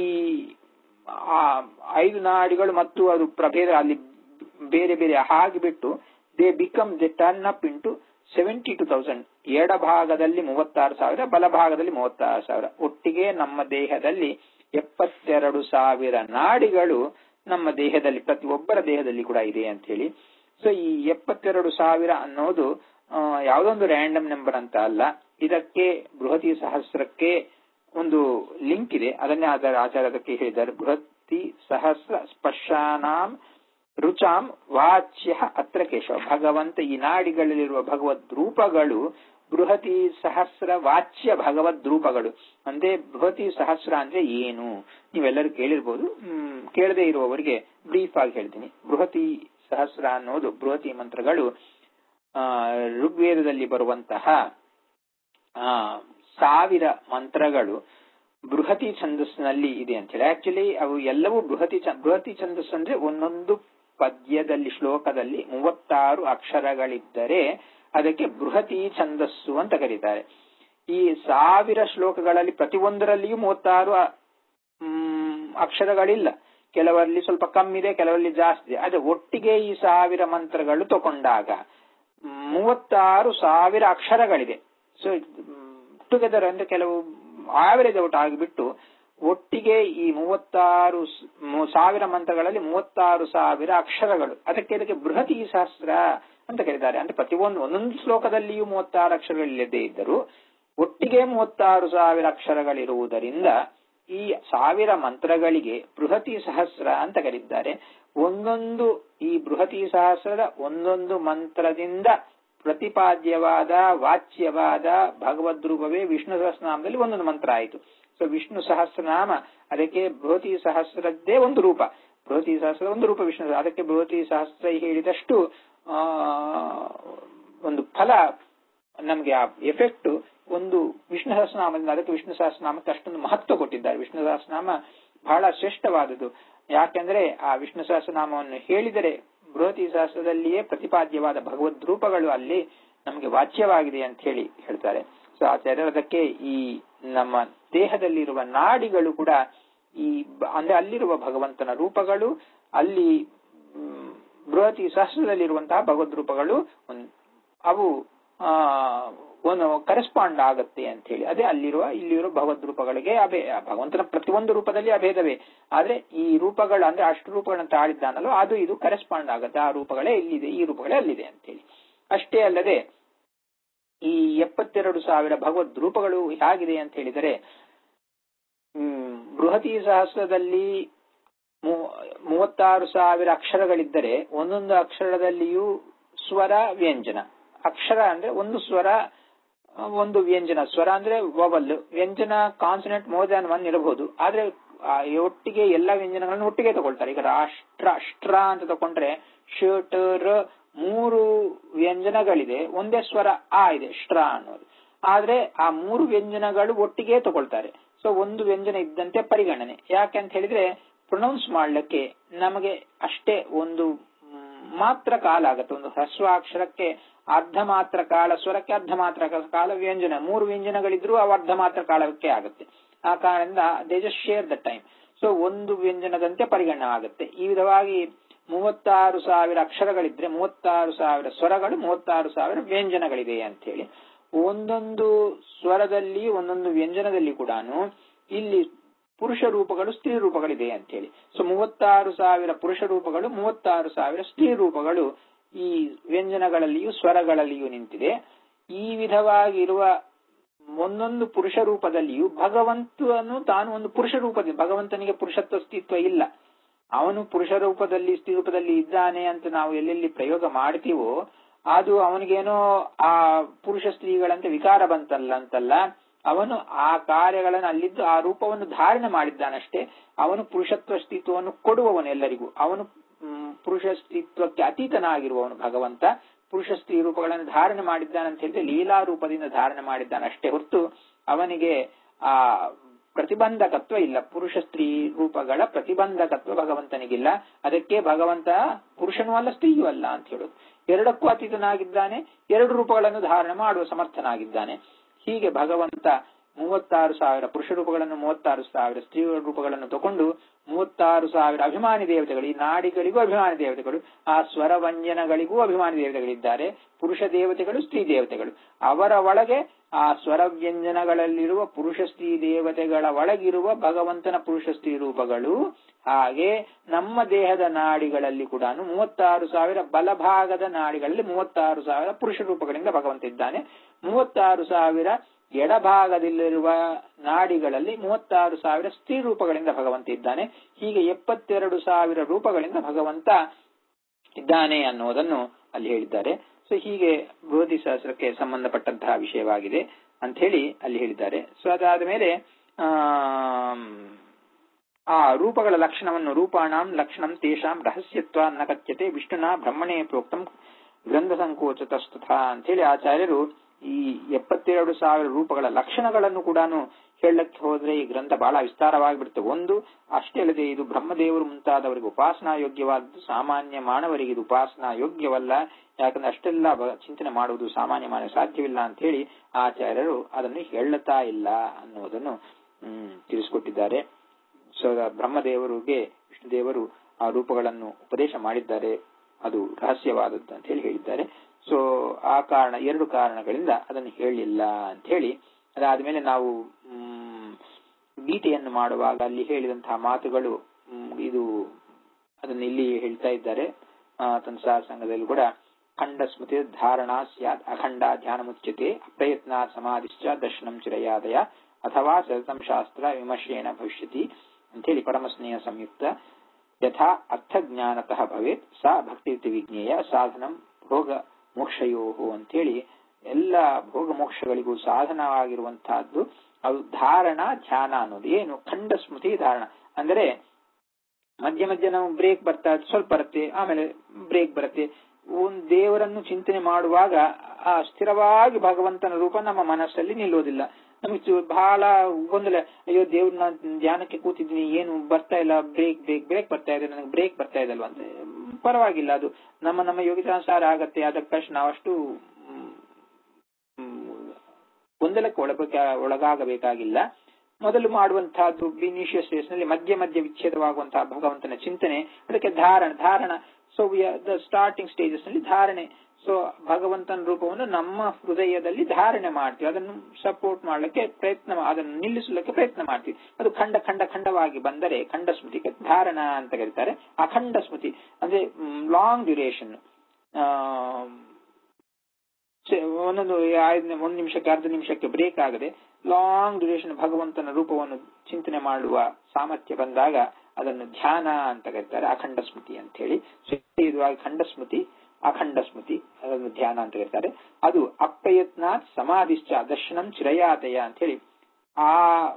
ಐದು ನಾಡಿಗಳು ಮತ್ತು ಅದು ಪ್ರಭೇದ ಅಲ್ಲಿ ಬೇರೆ ಬೇರೆ ಹಾಗೆ ಬಿಟ್ಟು they become they turn up into seventy two thousand ಎಡಭಾಗದಲ್ಲಿ ಮೂವತ್ತಾರು ಸಾವಿರ ಬಲಭಾಗದಲ್ಲಿ ಮೂವತ್ತಾರು ಸಾವಿರ ಒಟ್ಟಿಗೆ ನಮ್ಮ ದೇಹದಲ್ಲಿ ಎಪ್ಪತ್ತೆರಡು ಸಾವಿರ ನಾಡಿಗಳು ನಮ್ಮ ದೇಹದಲ್ಲಿ ಪ್ರತಿಯೊಬ್ಬರ ದೇಹದಲ್ಲಿ ಕೂಡ ಇದೆ ಅಂತ ಹೇಳಿ ಸೊ ಈ ಎಪ್ಪತ್ತೆರಡು ಸಾವಿರ ಅನ್ನೋದು ಯಾವುದೊಂದು ರ್ಯಾಂಡಮ್ ನಂಬರ್ ಅಂತ ಅಲ್ಲ ಇದಕ್ಕೆ ಬೃಹತಿ ಸಹಸ್ರಕ್ಕೆ ಒಂದು ಲಿಂಕ್ ಇದೆ ಅದನ್ನೇ ಅದರ ಆಚಾರ್ಯದಕ್ಕೆ ಹೇಳಿದ್ದಾರೆ ಬೃಹತಿ ಸಹಸ್ರ ಸ್ಪರ್ಶಾನಾಂ ರುಚಾಂ ವಾಚ್ಯ ಅತ್ರ ಕೇಶವ ಭಗವಂತ ಈ ನಾಡಿಗಳಲ್ಲಿರುವ ಭಗವದ್ ರೂಪಗಳು ಬೃಹತಿ ಸಹಸ್ರ ವಾಚ್ಯ ಭಗವದ್ ರೂಪಗಳು ಅಂದ್ರೆ ಬೃಹತಿ ಸಹಸ್ರ ಅಂದ್ರೆ ಏನು ನೀವೆಲ್ಲರೂ ಕೇಳಿರ್ಬೋದು ಹ್ಮ್ ಕೇಳದೆ ಇರುವವರಿಗೆ ಬ್ರೀಫ್ ಆಗಿ ಹೇಳ್ತೀನಿ ಬೃಹತಿ ಸಹಸ್ರ ಅನ್ನೋದು ಬೃಹತಿ ಮಂತ್ರಗಳು ಆ ಋಗ್ವೇದದಲ್ಲಿ ಬರುವಂತಹ ಆ ಸಾವಿರ ಮಂತ್ರಗಳು ಬೃಹತಿ ಛಂದಸ್ಸಿನಲ್ಲಿ ಇದೆ ಅಂತ ಹೇಳಿ ಆಕ್ಚುಲಿ ಅವು ಎಲ್ಲವೂ ಬೃಹತಿ ಬೃಹತಿ ಛಂದಸ್ಸು ಅಂದ್ರೆ ಒಂದೊಂದು ಪದ್ಯದಲ್ಲಿ ಶ್ಲೋಕದಲ್ಲಿ ಮೂವತ್ತಾರು ಅಕ್ಷರಗಳಿದ್ದರೆ ಅದಕ್ಕೆ ಬೃಹತಿ ಛಂದಸ್ಸು ಅಂತ ಕರೀತಾರೆ ಈ ಸಾವಿರ ಶ್ಲೋಕಗಳಲ್ಲಿ ಪ್ರತಿಯೊಂದರಲ್ಲಿಯೂ ಮೂವತ್ತಾರು ಅಕ್ಷರಗಳಿಲ್ಲ ಕೆಲವರಲ್ಲಿ ಸ್ವಲ್ಪ ಕಮ್ಮಿದೆ ಕೆಲವರಲ್ಲಿ ಜಾಸ್ತಿ ಇದೆ ಆದ್ರೆ ಒಟ್ಟಿಗೆ ಈ ಸಾವಿರ ಮಂತ್ರಗಳು ತಗೊಂಡಾಗ ಮೂವತ್ತಾರು ಸಾವಿರ ಅಕ್ಷರಗಳಿದೆ ಸೊ ಟುಗೆದರ್ ಅಂದ್ರೆ ಕೆಲವು ಆವರೇಜ್ ಔಟ್ ಆಗಿಬಿಟ್ಟು ಒಟ್ಟಿಗೆ ಈ ಮೂವತ್ತಾರು ಸಾವಿರ ಮಂತ್ರಗಳಲ್ಲಿ ಮೂವತ್ತಾರು ಸಾವಿರ ಅಕ್ಷರಗಳು ಅದಕ್ಕೆ ಅದಕ್ಕೆ ಬೃಹತಿ ಶಾಸ್ತ್ರ ಅಂತ ಕರೀತಾರೆ ಅಂದ್ರೆ ಪ್ರತಿಯೊಂದು ಒಂದೊಂದು ಶ್ಲೋಕದಲ್ಲಿಯೂ ಮೂವತ್ತಾರು ಅಕ್ಷರಗಳಿಲ್ಲದೆ ಇದ್ದರೂ ಒಟ್ಟಿಗೆ ಮೂವತ್ತಾರು ಸಾವಿರ ಅಕ್ಷರಗಳಿರುವುದರಿಂದ ಈ ಸಾವಿರ ಮಂತ್ರಗಳಿಗೆ ಬೃಹತಿ ಸಹಸ್ರ ಅಂತ ಕರೀತಾರೆ ಒಂದೊಂದು ಈ ಬೃಹತಿ ಸಹಸ್ರದ ಒಂದೊಂದು ಮಂತ್ರದಿಂದ ಪ್ರತಿಪಾದ್ಯವಾದ ವಾಚ್ಯವಾದ ಭಗವದ್ರೂಪವೇ ವಿಷ್ಣು ಸಹಸ್ರನಾಮದಲ್ಲಿ ಒಂದೊಂದು ಮಂತ್ರ ಆಯಿತು ಸೊ ವಿಷ್ಣು ಸಹಸ್ರನಾಮ ಅದಕ್ಕೆ ಬೃಹತಿ ಸಹಸ್ರದ್ದೇ ಒಂದು ರೂಪ ಬೃಹತಿ ಸಹಸ್ರದ ಒಂದು ರೂಪ ವಿಷ್ಣು ಅದಕ್ಕೆ ಬೃಹತಿ ಸಹಸ್ರ ಹೇಳಿದಷ್ಟು ಆ ಒಂದು ಫಲ ನಮಗೆ ಆ ಎಫೆಕ್ಟ್ ಒಂದು ವಿಷ್ಣು ಸಹಸ್ರನಾಮದಿಂದ ಅದಕ್ಕೆ ವಿಷ್ಣು ಸಹಸ್ರನಾಮಕ್ಕೆ ಅಷ್ಟೊಂದು ಮಹತ್ವ ಕೊಟ್ಟಿದ್ದಾರೆ ವಿಷ್ಣು ಸಹಸ್ರನಾಮ ಬಹಳ ಶ್ರೇಷ್ಠವಾದುದು ಯಾಕೆಂದ್ರೆ ಆ ವಿಷ್ಣು ಸಹಸ್ರನಾಮವನ್ನು ಹೇಳಿದರೆ ಬೃಹತಿ ಸಹಸ್ರದಲ್ಲಿಯೇ ಪ್ರತಿಪಾದ್ಯವಾದ ಭಗವದ್ ರೂಪಗಳು ಅಲ್ಲಿ ನಮಗೆ ವಾಚ್ಯವಾಗಿದೆ ಅಂತ ಹೇಳಿ ಹೇಳ್ತಾರೆ ಸೊ ಆಚಾರ್ಯರು ಅದಕ್ಕೆ ಈ ನಮ್ಮ ದೇಹದಲ್ಲಿರುವ ನಾಡಿಗಳು ಕೂಡ ಈ ಅಂದ್ರೆ ಅಲ್ಲಿರುವ ಭಗವಂತನ ರೂಪಗಳು ಅಲ್ಲಿ ಬೃಹತಿ ಸಹಸ್ರದಲ್ಲಿರುವಂತಹ ಭಗವದ್ ರೂಪಗಳು ಅವು ಆ ಒಂದು ಕರೆಸ್ಪಾಂಡ್ ಆಗತ್ತೆ ಅಂತ ಹೇಳಿ ಅದೇ ಅಲ್ಲಿರುವ ಇಲ್ಲಿರುವ ಭಗವದ್ ರೂಪಗಳಿಗೆ ಅಭೇ ಭಗವಂತನ ಪ್ರತಿಯೊಂದು ರೂಪದಲ್ಲಿ ಅಭೇದವೇ ಆದ್ರೆ ಈ ರೂಪಗಳು ಅಂದ್ರೆ ಅಷ್ಟು ರೂಪಗಳನ್ನು ತಾಳಿದ್ದಾನಲ್ಲೋ ಅದು ಇದು ಕರೆಸ್ಪಾಂಡ್ ಆಗುತ್ತೆ ಆ ರೂಪಗಳೇ ಇಲ್ಲಿದೆ ಈ ರೂಪಗಳೇ ಅಲ್ಲಿದೆ ಅಂತ ಹೇಳಿ ಅಷ್ಟೇ ಅಲ್ಲದೆ ಈ ಎಪ್ಪತ್ತೆರಡು ಸಾವಿರ ಭಗವದ್ ರೂಪಗಳು ಹೇಗಿದೆ ಅಂತ ಹೇಳಿದರೆ ಹ್ಮ್ ಬೃಹತಿ ಸಹಸ್ರದಲ್ಲಿ ಮೂವತ್ತಾರು ಸಾವಿರ ಅಕ್ಷರಗಳಿದ್ದರೆ ಒಂದೊಂದು ಅಕ್ಷರದಲ್ಲಿಯೂ ಸ್ವರ ವ್ಯಂಜನ ಅಕ್ಷರ ಅಂದ್ರೆ ಒಂದು ಸ್ವರ ಒಂದು ವ್ಯಂಜನ ಸ್ವರ ಅಂದ್ರೆ ವವಲ್ ವ್ಯಂಜನ ಕಾನ್ಸನೆಂಟ್ ಮೋರ್ ದ್ಯಾನ್ ಒನ್ ಇರಬಹುದು ಆದ್ರೆ ಒಟ್ಟಿಗೆ ಎಲ್ಲ ವ್ಯಂಜನಗಳನ್ನು ಒಟ್ಟಿಗೆ ತಗೊಳ್ತಾರೆ ಈಗ ರಾಷ್ಟ್ರ ಅಷ್ಟ್ರ ಅಂತ ತಗೊಂಡ್ರೆ ಶರ್ಟ್ ರ ಮೂರು ವ್ಯಂಜನಗಳಿದೆ ಒಂದೇ ಸ್ವರ ಆ ಇದೆ ಷ್ಟ್ರ ಅನ್ನೋದು ಆದ್ರೆ ಆ ಮೂರು ವ್ಯಂಜನಗಳು ಒಟ್ಟಿಗೆ ತಗೊಳ್ತಾರೆ ಸೊ ಒಂದು ವ್ಯಂಜನ ಇದ್ದಂತೆ ಪರಿಗಣನೆ ಯಾಕೆ ಅಂತ ಹೇಳಿದ್ರೆ ಪ್ರೊನೌನ್ಸ್ ಮಾಡ್ಲಿಕ್ಕೆ ನಮಗೆ ಅಷ್ಟೇ ಒಂದು ಮಾತ್ರ ಕಾಲ ಆಗತ್ತೆ ಒಂದು ಹ್ರಸ್ವಾಕ್ಷರಕ್ಕೆ ಅರ್ಧ ಮಾತ್ರ ಕಾಲ ಸ್ವರಕ್ಕೆ ಅರ್ಧ ಮಾತ್ರ ಕಾಲ ವ್ಯಂಜನ ಮೂರು ವ್ಯಂಜನಗಳಿದ್ರು ಅವು ಅರ್ಧ ಮಾತ್ರ ಕಾಲಕ್ಕೆ ಆಗುತ್ತೆ ಆ ಕಾರಣದಿಂದ they just share the time so ಒಂದು ವ್ಯಂಜನದಂತೆ ಪರಿಗಣನೆ ಆಗುತ್ತೆ ಈ ವಿಧವಾಗಿ ಮೂವತ್ತಾರು ಸಾವಿರ ಅಕ್ಷರಗಳಿದ್ರೆ ಮೂವತ್ತಾರು ಸಾವಿರ ಸ್ವರಗಳು ಮೂವತ್ತಾರು ಸಾವಿರ ವ್ಯಂಜನಗಳಿದೆ ಅಂತ ಹೇಳಿ ಒಂದೊಂದು ಸ್ವರದಲ್ಲಿ ಒಂದೊಂದು ವ್ಯಂಜನದಲ್ಲಿ ಕೂಡ ಇಲ್ಲಿ ಪುರುಷ ರೂಪಗಳು ಸ್ತ್ರೀ ರೂಪಗಳಿದೆ ಅಂತ ಹೇಳಿ ಸೊ ಮೂವತ್ತಾರು ಸಾವಿರ ಪುರುಷ ರೂಪಗಳು ಮೂವತ್ತಾರು ಸಾವಿರ ಸ್ತ್ರೀ ರೂಪಗಳು ಈ ವ್ಯಂಜನಗಳಲ್ಲಿಯೂ ಸ್ವರಗಳಲ್ಲಿಯೂ ನಿಂತಿದೆ ಈ ವಿಧವಾಗಿರುವ ಒಂದೊಂದು ಪುರುಷ ರೂಪದಲ್ಲಿಯೂ ಭಗವಂತನು ತಾನು ಒಂದು ಪುರುಷ ರೂಪದಲ್ಲಿ ಭಗವಂತನಿಗೆ ಪುರುಷತ್ವ ಅಸ್ತಿತ್ವ ಇಲ್ಲ ಅವನು ಪುರುಷ ರೂಪದಲ್ಲಿ ಸ್ತ್ರೀ ರೂಪದಲ್ಲಿ ಇದ್ದಾನೆ ಅಂತ ನಾವು ಎಲ್ಲೆಲ್ಲಿ ಪ್ರಯೋಗ ಮಾಡ್ತೀವೋ ಅದು ಅವನಿಗೇನೋ ಆ ಪುರುಷ ಸ್ತ್ರೀಗಳಂತೆ ವಿಕಾರ ಬಂತಲ್ಲ ಅಂತಲ್ಲ ಅವನು ಆ ಕಾರ್ಯಗಳನ್ನು ಅಲ್ಲಿದ್ದು ಆ ರೂಪವನ್ನು ಧಾರಣೆ ಮಾಡಿದ್ದಾನಷ್ಟೇ ಅವನು ಪುರುಷತ್ವ ಅಸ್ತಿತ್ವವನ್ನು ಕೊಡುವವನು ಎಲ್ಲರಿಗೂ ಅವನು ಪುರುಷ ಸ್ತ್ರೀತ್ವಕ್ಕೆ ಅತೀತನಾಗಿರುವವನು ಭಗವಂತ ಪುರುಷ ಸ್ತ್ರೀ ರೂಪಗಳನ್ನು ಧಾರಣೆ ಮಾಡಿದ್ದಾನಂತ ಹೇಳಿದ್ರೆ ಲೀಲಾ ರೂಪದಿಂದ ಧಾರಣೆ ಮಾಡಿದ್ದಾನೆ ಅಷ್ಟೇ ಹೊರತು ಅವನಿಗೆ ಆ ಪ್ರತಿಬಂಧಕತ್ವ ಇಲ್ಲ ಪುರುಷ ಸ್ತ್ರೀ ರೂಪಗಳ ಪ್ರತಿಬಂಧಕತ್ವ ಭಗವಂತನಿಗಿಲ್ಲ ಅದಕ್ಕೆ ಭಗವಂತ ಪುರುಷನೂ ಅಲ್ಲ ಸ್ತ್ರೀಯೂ ಅಲ್ಲ ಅಂತ ಹೇಳೋದು ಎರಡಕ್ಕೂ ಅತೀತನಾಗಿದ್ದಾನೆ ಎರಡು ರೂಪಗಳನ್ನು ಧಾರಣೆ ಮಾಡುವ ಸಮರ್ಥನಾಗಿದ್ದಾನೆ ಹೀಗೆ ಭಗವಂತ ಮೂವತ್ತಾರು ಸಾವಿರ ಪುರುಷ ರೂಪಗಳನ್ನು ಮೂವತ್ತಾರು ಸಾವಿರ ಸ್ತ್ರೀ ರೂಪಗಳನ್ನು ತಗೊಂಡು ಮೂವತ್ತಾರು ಸಾವಿರ ಅಭಿಮಾನಿ ದೇವತೆಗಳು ಈ ನಾಡಿಗಳಿಗೂ ಅಭಿಮಾನಿ ದೇವತೆಗಳು ಆ ಸ್ವರವಂಜನಗಳಿಗೂ ಅಭಿಮಾನಿ ದೇವತೆಗಳಿದ್ದಾರೆ ಪುರುಷ ದೇವತೆಗಳು ಸ್ತ್ರೀ ದೇವತೆಗಳು ಅವರ ಒಳಗೆ ಆ ಸ್ವರ ವ್ಯಂಜನಗಳಲ್ಲಿರುವ ಪುರುಷ ಸ್ತ್ರೀ ದೇವತೆಗಳ ಒಳಗಿರುವ ಭಗವಂತನ ಪುರುಷ ಸ್ತ್ರೀ ರೂಪಗಳು ಹಾಗೆ ನಮ್ಮ ದೇಹದ ನಾಡಿಗಳಲ್ಲಿ ಕೂಡ ಮೂವತ್ತಾರು ಸಾವಿರ ಬಲಭಾಗದ ನಾಡಿಗಳಲ್ಲಿ ಮೂವತ್ತಾರು ಸಾವಿರ ಪುರುಷ ರೂಪಗಳಿಂದ ಭಗವಂತ ಇದ್ದಾನೆ ಮೂವತ್ತಾರು ಸಾವಿರ ಎಡಭಾಗದಲ್ಲಿರುವ ನಾಡಿಗಳಲ್ಲಿ ಮೂವತ್ತಾರು ಸಾವಿರ ಸ್ತ್ರೀ ರೂಪಗಳಿಂದ ಭಗವಂತ ಇದ್ದಾನೆ ಹೀಗೆ ಎಪ್ಪತ್ತೆರಡು ಸಾವಿರ ರೂಪಗಳಿಂದ ಭಗವಂತ ಇದ್ದಾನೆ ಅನ್ನೋದನ್ನು ಅಲ್ಲಿ ಹೇಳಿದ್ದಾರೆ ಸೊ ಹೀಗೆ ಬೃಹದಿ ಸಹಸ್ರಕ್ಕೆ ಸಂಬಂಧಪಟ್ಟಂತಹ ವಿಷಯವಾಗಿದೆ ಅಂತ ಹೇಳಿ ಅಲ್ಲಿ ಹೇಳಿದ್ದಾರೆ ಸೊ ಅದಾದ ಮೇಲೆ ಆ ರೂಪಗಳ ಲಕ್ಷಣವನ್ನು ರೂಪಾಣಾಂ ಲಕ್ಷಣಂ ತೇಷಾಂ ರಹಸ್ಯತ್ವ ನ ಕಥ್ಯತೆ ವಿಷ್ಣುನ ಬ್ರಹ್ಮಣೇ ಪ್ರೋಕ್ತಂ ಗ್ರಂಥ ಸಂಕೋಚತಸ್ತಥ ಅಂತ ಹೇಳಿ ಆಚಾರ್ಯರು ಈ ಎಪ್ಪತ್ತೆರಡು ಸಾವಿರ ರೂಪಗಳ ಲಕ್ಷಣಗಳನ್ನು ಕೂಡ ಹೇಳಕ್ಕೆ ಹೋದ್ರೆ ಈ ಗ್ರಂಥ ಬಹಳ ವಿಸ್ತಾರವಾಗಿಬಿಡುತ್ತೆ ಒಂದು ಅಷ್ಟೇ ಅಲ್ಲದೆ ಇದು ಬ್ರಹ್ಮದೇವರು ಮುಂತಾದವರಿಗೆ ಉಪಾಸನಾ ಯೋಗ್ಯವಾದದ್ದು ಸಾಮಾನ್ಯ ಮಾನವರಿಗೆ ಇದು ಉಪಾಸನಾ ಯೋಗ್ಯವಲ್ಲ ಯಾಕಂದ್ರೆ ಅಷ್ಟೆಲ್ಲ ಚಿಂತನೆ ಮಾಡುವುದು ಸಾಮಾನ್ಯ ಮಾನವ ಸಾಧ್ಯವಿಲ್ಲ ಅಂತ ಹೇಳಿ ಆಚಾರ್ಯರು ಅದನ್ನು ಹೇಳುತ್ತಾ ಇಲ್ಲ ಅನ್ನುವುದನ್ನು ಹ್ಮ್ ತಿಳಿಸಿಕೊಟ್ಟಿದ್ದಾರೆ ಸೊ ಬ್ರಹ್ಮದೇವರಿಗೆ ವಿಷ್ಣುದೇವರು ಆ ರೂಪಗಳನ್ನು ಉಪದೇಶ ಮಾಡಿದ್ದಾರೆ ಅದು ರಹಸ್ಯವಾದದ್ದು ಅಂತ ಹೇಳಿ ಹೇಳಿದ್ದಾರೆ ಸೊ ಆ ಕಾರಣ ಎರಡು ಕಾರಣಗಳಿಂದ ಅದನ್ನು ಹೇಳಿಲ್ಲ ಅಂತ ಹೇಳಿ ಅದಾದ್ಮೇಲೆ ನಾವು ಹ್ಮ್ ಗೀತೆಯನ್ನು ಮಾಡುವಾಗ ಅಲ್ಲಿ ಹೇಳಿದಂತಹ ಮಾತುಗಳು ಇದು ಅದನ್ನು ಇಲ್ಲಿ ಹೇಳ್ತಾ ಇದ್ದಾರೆ ತಂಸಾರ ಸಂಘದಲ್ಲಿ ಕೂಡ ಖಂಡ ಸ್ಮೃತಿ ಧಾರಣಾ ಸ್ಯಾತ್ ಅಖಂಡ ಧ್ಯಾನ ಮುಚ್ಯತೆ ಅಪ್ರಯತ್ನ ಸಮಾಧಿಶ್ಚ ದರ್ಶನಂ ಚಿರಯಾದಯ ಅಥವಾ ಸತತಂ ಶಾಸ್ತ್ರ ವಿಮರ್ಶೇನ ಭವಿಷ್ಯತಿ ಅಂತೇಳಿ ಪರಮಸ್ನೇಹ ಸಂಯುಕ್ತ ಯಥಾ ಅರ್ಥಜ್ಞಾನತಃ ಭವೇತ್ ಸಾ ಭಕ್ತಿ ವಿಜ್ಞೇಯ ಸಾಧನಂ ಭೋಗ ಮೋಕ್ಷಯೋ ಅಂತೇಳಿ ಎಲ್ಲ ಭೋಗ ಮೋಕ್ಷಗಳಿಗೂ ಸಾಧನವಾಗಿರುವಂತಹದ್ದು ಅದು ಧಾರಣ ಧ್ಯಾನ ಅನ್ನೋದು ಏನು ಖಂಡ ಸ್ಮೃತಿ ಧಾರಣ ಅಂದರೆ ಮಧ್ಯ ಮಧ್ಯ ನಾವು ಬ್ರೇಕ್ ಬರ್ತಾ ಸ್ವಲ್ಪ ಬರುತ್ತೆ ಆಮೇಲೆ ಬ್ರೇಕ್ ಬರುತ್ತೆ ಒಂದು ದೇವರನ್ನು ಚಿಂತನೆ ಮಾಡುವಾಗ ಆ ಸ್ಥಿರವಾಗಿ ಭಗವಂತನ ರೂಪ ನಮ್ಮ ಮನಸ್ಸಲ್ಲಿ ನಿಲ್ಲೋದಿಲ್ಲ ನಮಗೆ ಬಹಳ ಗೊಂದಲ ಅಯ್ಯೋ ದೇವ್ರನ್ನ ಧ್ಯಾನಕ್ಕೆ ಕೂತಿದ್ದೀನಿ ಏನು ಬರ್ತಾ ಇಲ್ಲ ಬ್ರೇಕ್ ಬ್ರೇಕ್ ಬ್ರೇಕ್ ಬರ್ತಾ ಇದೆ ನನಗೆ ಬ್ರೇಕ್ ಬರ್ತಾ ಇದಲ್ವಾ ಅಂತ ಪರವಾಗಿಲ್ಲ ಅದು ನಮ್ಮ ನಮ್ಮ ಯೋಗಿತಾನುಸಾರ ಆಗತ್ತೆ ಅದಕ್ಕಷ್ಟು ನಾವಷ್ಟು ಗೊಂದಲಕ್ಕೆ ಒಳಗ ಒಳಗಾಗಬೇಕಾಗಿಲ್ಲ ಮೊದಲು ಮಾಡುವಂತಹದ್ದು ಇನಿಷಿಯಸ್ ಫೇಸ್ ನಲ್ಲಿ ಮಧ್ಯ ಮಧ್ಯ ವಿಚ್ಛೇದವಾಗುವಂತಹ ಭಗವಂತನ ಚಿಂತನೆ ಅದಕ್ಕೆ ಧಾರಣ ಧಾರಣ ಸೊ ದ ಸ್ಟಾರ್ಟಿಂಗ್ ಸ್ಟೇಜಸ್ ನಲ್ಲಿ ಧಾರಣೆ ಸೊ ಭಗವಂತನ ರೂಪವನ್ನು ನಮ್ಮ ಹೃದಯದಲ್ಲಿ ಧಾರಣೆ ಮಾಡ್ತೀವಿ ಅದನ್ನು ಸಪೋರ್ಟ್ ಮಾಡ್ಲಿಕ್ಕೆ ಪ್ರಯತ್ನ ಅದನ್ನು ನಿಲ್ಲಿಸಲಿಕ್ಕೆ ಪ್ರಯತ್ನ ಮಾಡ್ತೀವಿ ಅದು ಖಂಡ ಖಂಡ ಖಂಡವಾಗಿ ಬಂದರೆ ಖಂಡ ಸ್ಮೃತಿ ಧಾರಣ ಅಂತ ಕರೀತಾರೆ ಅಖಂಡ ಸ್ಮೃತಿ ಅಂದ್ರೆ ಲಾಂಗ್ ಡ್ಯೂರೇಷನ್ ಒಂದೊಂದು ಒಂದು ನಿಮಿಷಕ್ಕೆ ಅರ್ಧ ನಿಮಿಷಕ್ಕೆ ಬ್ರೇಕ್ ಆಗದೆ ಲಾಂಗ್ ಡ್ಯೂರೇಷನ್ ಭಗವಂತನ ರೂಪವನ್ನು ಚಿಂತನೆ ಮಾಡುವ ಸಾಮರ್ಥ್ಯ ಬಂದಾಗ ಅದನ್ನು ಧ್ಯಾನ ಅಂತ ಕರೀತಾರೆ ಅಖಂಡ ಸ್ಮೃತಿ ಅಂತ ಹೇಳಿ ಇದು ಖಂಡ ಸ್ಮೃತಿ ಅಖಂಡ ಸ್ಮೃತಿ ಅದನ್ನು ಧ್ಯಾನ ಅಂತ ಕರೀತಾರೆ ಅದು ಅಪ್ರಯತ್ನ ಸಮಾಧಿಶ್ಚ ದರ್ಶನಂ ಚಿರಯಾತಯ ಅಂತ ಹೇಳಿ ಆ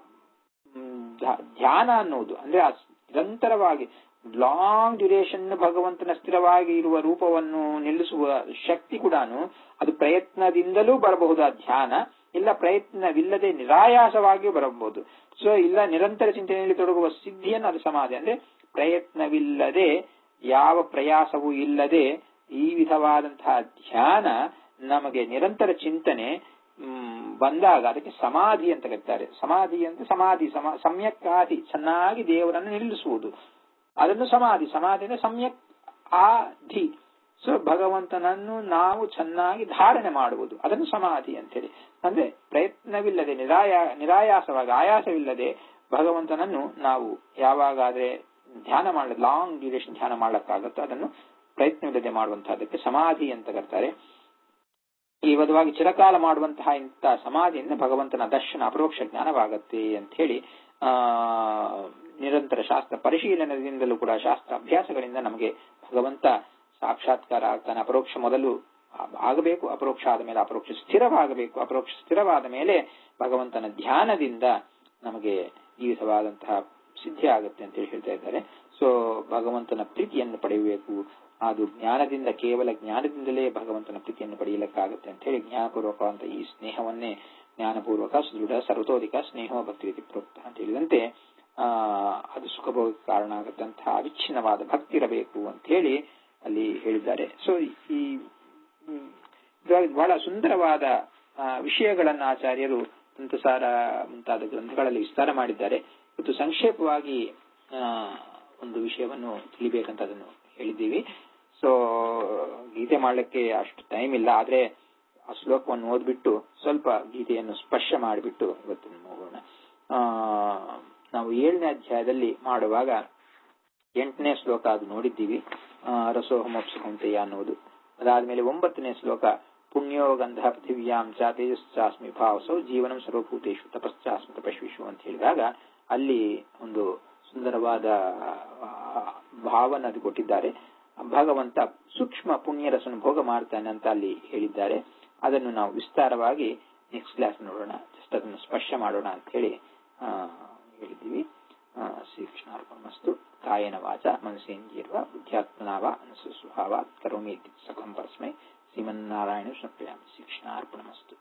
ಧ್ಯಾನ ಅನ್ನೋದು ಅಂದ್ರೆ ಆ ನಿರಂತರವಾಗಿ ಲಾಂಗ್ ಡ್ಯೂರೇಷನ್ ಭಗವಂತನ ಸ್ಥಿರವಾಗಿ ಇರುವ ರೂಪವನ್ನು ನಿಲ್ಲಿಸುವ ಶಕ್ತಿ ಕೂಡ ಅದು ಪ್ರಯತ್ನದಿಂದಲೂ ಬರಬಹುದು ಆ ಧ್ಯಾನ ಇಲ್ಲ ಪ್ರಯತ್ನವಿಲ್ಲದೆ ನಿರಾಯಾಸವಾಗಿಯೂ ಬರಬಹುದು ಸೊ ಇಲ್ಲ ನಿರಂತರ ಚಿಂತನೆಯಲ್ಲಿ ತೊಡಗುವ ಸಿದ್ಧಿಯನ್ನು ಅದು ಸಮಾಧಿ ಅಂದ್ರೆ ಪ್ರಯತ್ನವಿಲ್ಲದೆ ಯಾವ ಪ್ರಯಾಸವೂ ಇಲ್ಲದೆ ಈ ವಿಧವಾದಂತಹ ಧ್ಯಾನ ನಮಗೆ ನಿರಂತರ ಚಿಂತನೆ ಬಂದಾಗ ಅದಕ್ಕೆ ಸಮಾಧಿ ಅಂತ ಕರೀತಾರೆ ಸಮಾಧಿ ಅಂತ ಸಮಾಧಿ ಸಮ್ಯಕ್ಕಾದಿ ಚೆನ್ನಾಗಿ ದೇವರನ್ನು ನಿಲ್ಲಿಸುವುದು ಅದನ್ನು ಸಮಾಧಿ ಸಮಾಧಿ ಅಂದ್ರೆ ಸಮ್ಯಕ್ ಆಧಿ ಸೊ ಭಗವಂತನನ್ನು ನಾವು ಚೆನ್ನಾಗಿ ಧಾರಣೆ ಮಾಡುವುದು ಅದನ್ನು ಸಮಾಧಿ ಅಂತೇಳಿ ಅಂದ್ರೆ ಪ್ರಯತ್ನವಿಲ್ಲದೆ ನಿರಾಯ ನಿರಾಯಾಸವಾಗಿ ಆಯಾಸವಿಲ್ಲದೆ ಭಗವಂತನನ್ನು ನಾವು ಯಾವಾಗಾದ್ರೆ ಧ್ಯಾನ ಮಾಡ ಲಾಂಗ್ ಡ್ಯೂರೇಷನ್ ಧ್ಯಾನ ಮಾಡಕ್ಕಾಗತ್ತೋ ಅದನ್ನು ಪ್ರಯತ್ನವಿಲ್ಲದೆ ಮಾಡುವಂತಹದಕ್ಕೆ ಸಮಾಧಿ ಅಂತ ಕರ್ತಾರೆ ಈ ವಿಧವಾಗಿ ಚಿರಕಾಲ ಮಾಡುವಂತಹ ಇಂಥ ಸಮಾಧಿಯಿಂದ ಭಗವಂತನ ದರ್ಶನ ಅಪರೋಕ್ಷ ಜ್ಞಾನವಾಗತ್ತೆ ಅಂತ ಹೇಳಿ ಆ ನಿರಂತರ ಶಾಸ್ತ್ರ ಪರಿಶೀಲನದಿಂದಲೂ ಕೂಡ ಶಾಸ್ತ್ರ ಅಭ್ಯಾಸಗಳಿಂದ ನಮಗೆ ಭಗವಂತ ಸಾಕ್ಷಾತ್ಕಾರ ಆಗ್ತಾನೆ ಅಪರೋಕ್ಷ ಮೊದಲು ಆಗಬೇಕು ಅಪರೋಕ್ಷ ಆದ ಮೇಲೆ ಅಪರೋಕ್ಷ ಸ್ಥಿರವಾಗಬೇಕು ಅಪರೋಕ್ಷ ಸ್ಥಿರವಾದ ಮೇಲೆ ಭಗವಂತನ ಧ್ಯಾನದಿಂದ ನಮಗೆ ಈ ವಿಧವಾದಂತಹ ಸಿದ್ಧಿ ಆಗುತ್ತೆ ಅಂತ ಹೇಳಿ ಹೇಳ್ತಾ ಇದ್ದಾರೆ ಸೊ ಭಗವಂತನ ಪ್ರೀತಿಯನ್ನು ಪಡೆಯಬೇಕು ಅದು ಜ್ಞಾನದಿಂದ ಕೇವಲ ಜ್ಞಾನದಿಂದಲೇ ಭಗವಂತನ ಪ್ರೀತಿಯನ್ನು ಪಡೆಯಲಿಕ್ಕಾಗುತ್ತೆ ಅಂತ ಹೇಳಿ ಜ್ಞಾನಪೂರ್ವಕವಾದಂತಹ ಈ ಸ್ನೇಹವನ್ನೇ ಜ್ಞಾನಪೂರ್ವಕ ಸುದೃಢ ಸರ್ವತೋಧಿಕ ಸ್ನೇಹ ಭಕ್ತಿ ರೀತಿ ಪ್ರೋಕ್ತ ಅಂತ ಹೇಳಿದಂತೆ ಆ ಅದು ಸುಖಭೋಗಕ್ಕೆ ಕಾರಣ ಆಗತ್ತಂತಹ ಅವಿಚ್ಛಿನ್ನವಾದ ಭಕ್ತಿ ಇರಬೇಕು ಅಂತ ಹೇಳಿ ಅಲ್ಲಿ ಹೇಳಿದ್ದಾರೆ ಸೊ ಈ ಬಹಳ ಸುಂದರವಾದ ವಿಷಯಗಳನ್ನ ಆಚಾರ್ಯರು ತಂತಸಾರ ಮುಂತಾದ ಗ್ರಂಥಗಳಲ್ಲಿ ವಿಸ್ತಾರ ಮಾಡಿದ್ದಾರೆ ಮತ್ತು ಸಂಕ್ಷೇಪವಾಗಿ ಒಂದು ವಿಷಯವನ್ನು ತಿಳಿಬೇಕಂತ ಅದನ್ನು ಹೇಳಿದ್ದೀವಿ ಸೊ ಗೀತೆ ಮಾಡಲಿಕ್ಕೆ ಅಷ್ಟು ಟೈಮ್ ಇಲ್ಲ ಆದ್ರೆ ಆ ಶ್ಲೋಕವನ್ನು ಓದ್ಬಿಟ್ಟು ಸ್ವಲ್ಪ ಗೀತೆಯನ್ನು ಸ್ಪರ್ಶ ಮಾಡಿಬಿಟ್ಟು ಇವತ್ತು ಹೋಗೋಣ ಆ ನಾವು ಏಳನೇ ಅಧ್ಯಾಯದಲ್ಲಿ ಮಾಡುವಾಗ ಎಂಟನೇ ಶ್ಲೋಕ ಅದು ನೋಡಿದ್ದೀವಿ ರಸೋಹಮೋಪ್ಸಂತೆಯ ಅನ್ನೋದು ಅದಾದ್ಮೇಲೆ ಒಂಬತ್ತನೇ ಶ್ಲೋಕ ಪುಣ್ಯೋ ಗಂಧ ಪೃಥಿವ್ಯಾಂ ಚ ತೇಜಸ್ಚಾಸ್ಮಿ ಭಾವಸೌ ಜೀವನಂ ಸರ್ವಭೂತೇಶು ತಪಶ್ಚಾಸ್ಮಿ ತಪಸ್ವಿಷು ಅಂತ ಹೇಳಿದಾಗ ಅಲ್ಲಿ ಒಂದು ಸುಂದರವಾದ ಭಾವನ ಅದು ಕೊಟ್ಟಿದ್ದಾರೆ ಭಗವಂತ ಸೂಕ್ಷ್ಮ ಪುಣ್ಯರಸನ್ನು ಭೋಗ ಮಾಡ್ತಾನೆ ಅಂತ ಅಲ್ಲಿ ಹೇಳಿದ್ದಾರೆ ಅದನ್ನು ನಾವು ವಿಸ್ತಾರವಾಗಿ ನೆಕ್ಸ್ಟ್ ಕ್ಲಾಸ್ ನೋಡೋಣ ಜಸ್ಟ್ ಅದನ್ನು ಸ್ಪರ್ಶ ಮಾಡೋಣ ಅಂತ ಹೇಳಿ ಹೇಳಿದ್ದೀವಿ ಶ್ರೀಕೃಷ್ಣಾರ್ಪಣಮಸ್ತು ಕಾಯನ ವಾಚ ಮನಸೇಂದ್ರಿಯರ್ವ ಬುದ್ಧ್ಯಾತ್ಮನಾವ ಅನಸುಸ್ವಭಾವ ಕರೋಮಿ ಸಕಂ ಪರಸ್ಮೈ ಶ್ರೀಮನ್ನಾರಾಯಣ ಪ್ರಯಾಮ ಶ್ರೀಕೃಷ್ಣಾರ್ಪಣಮಸ್ತು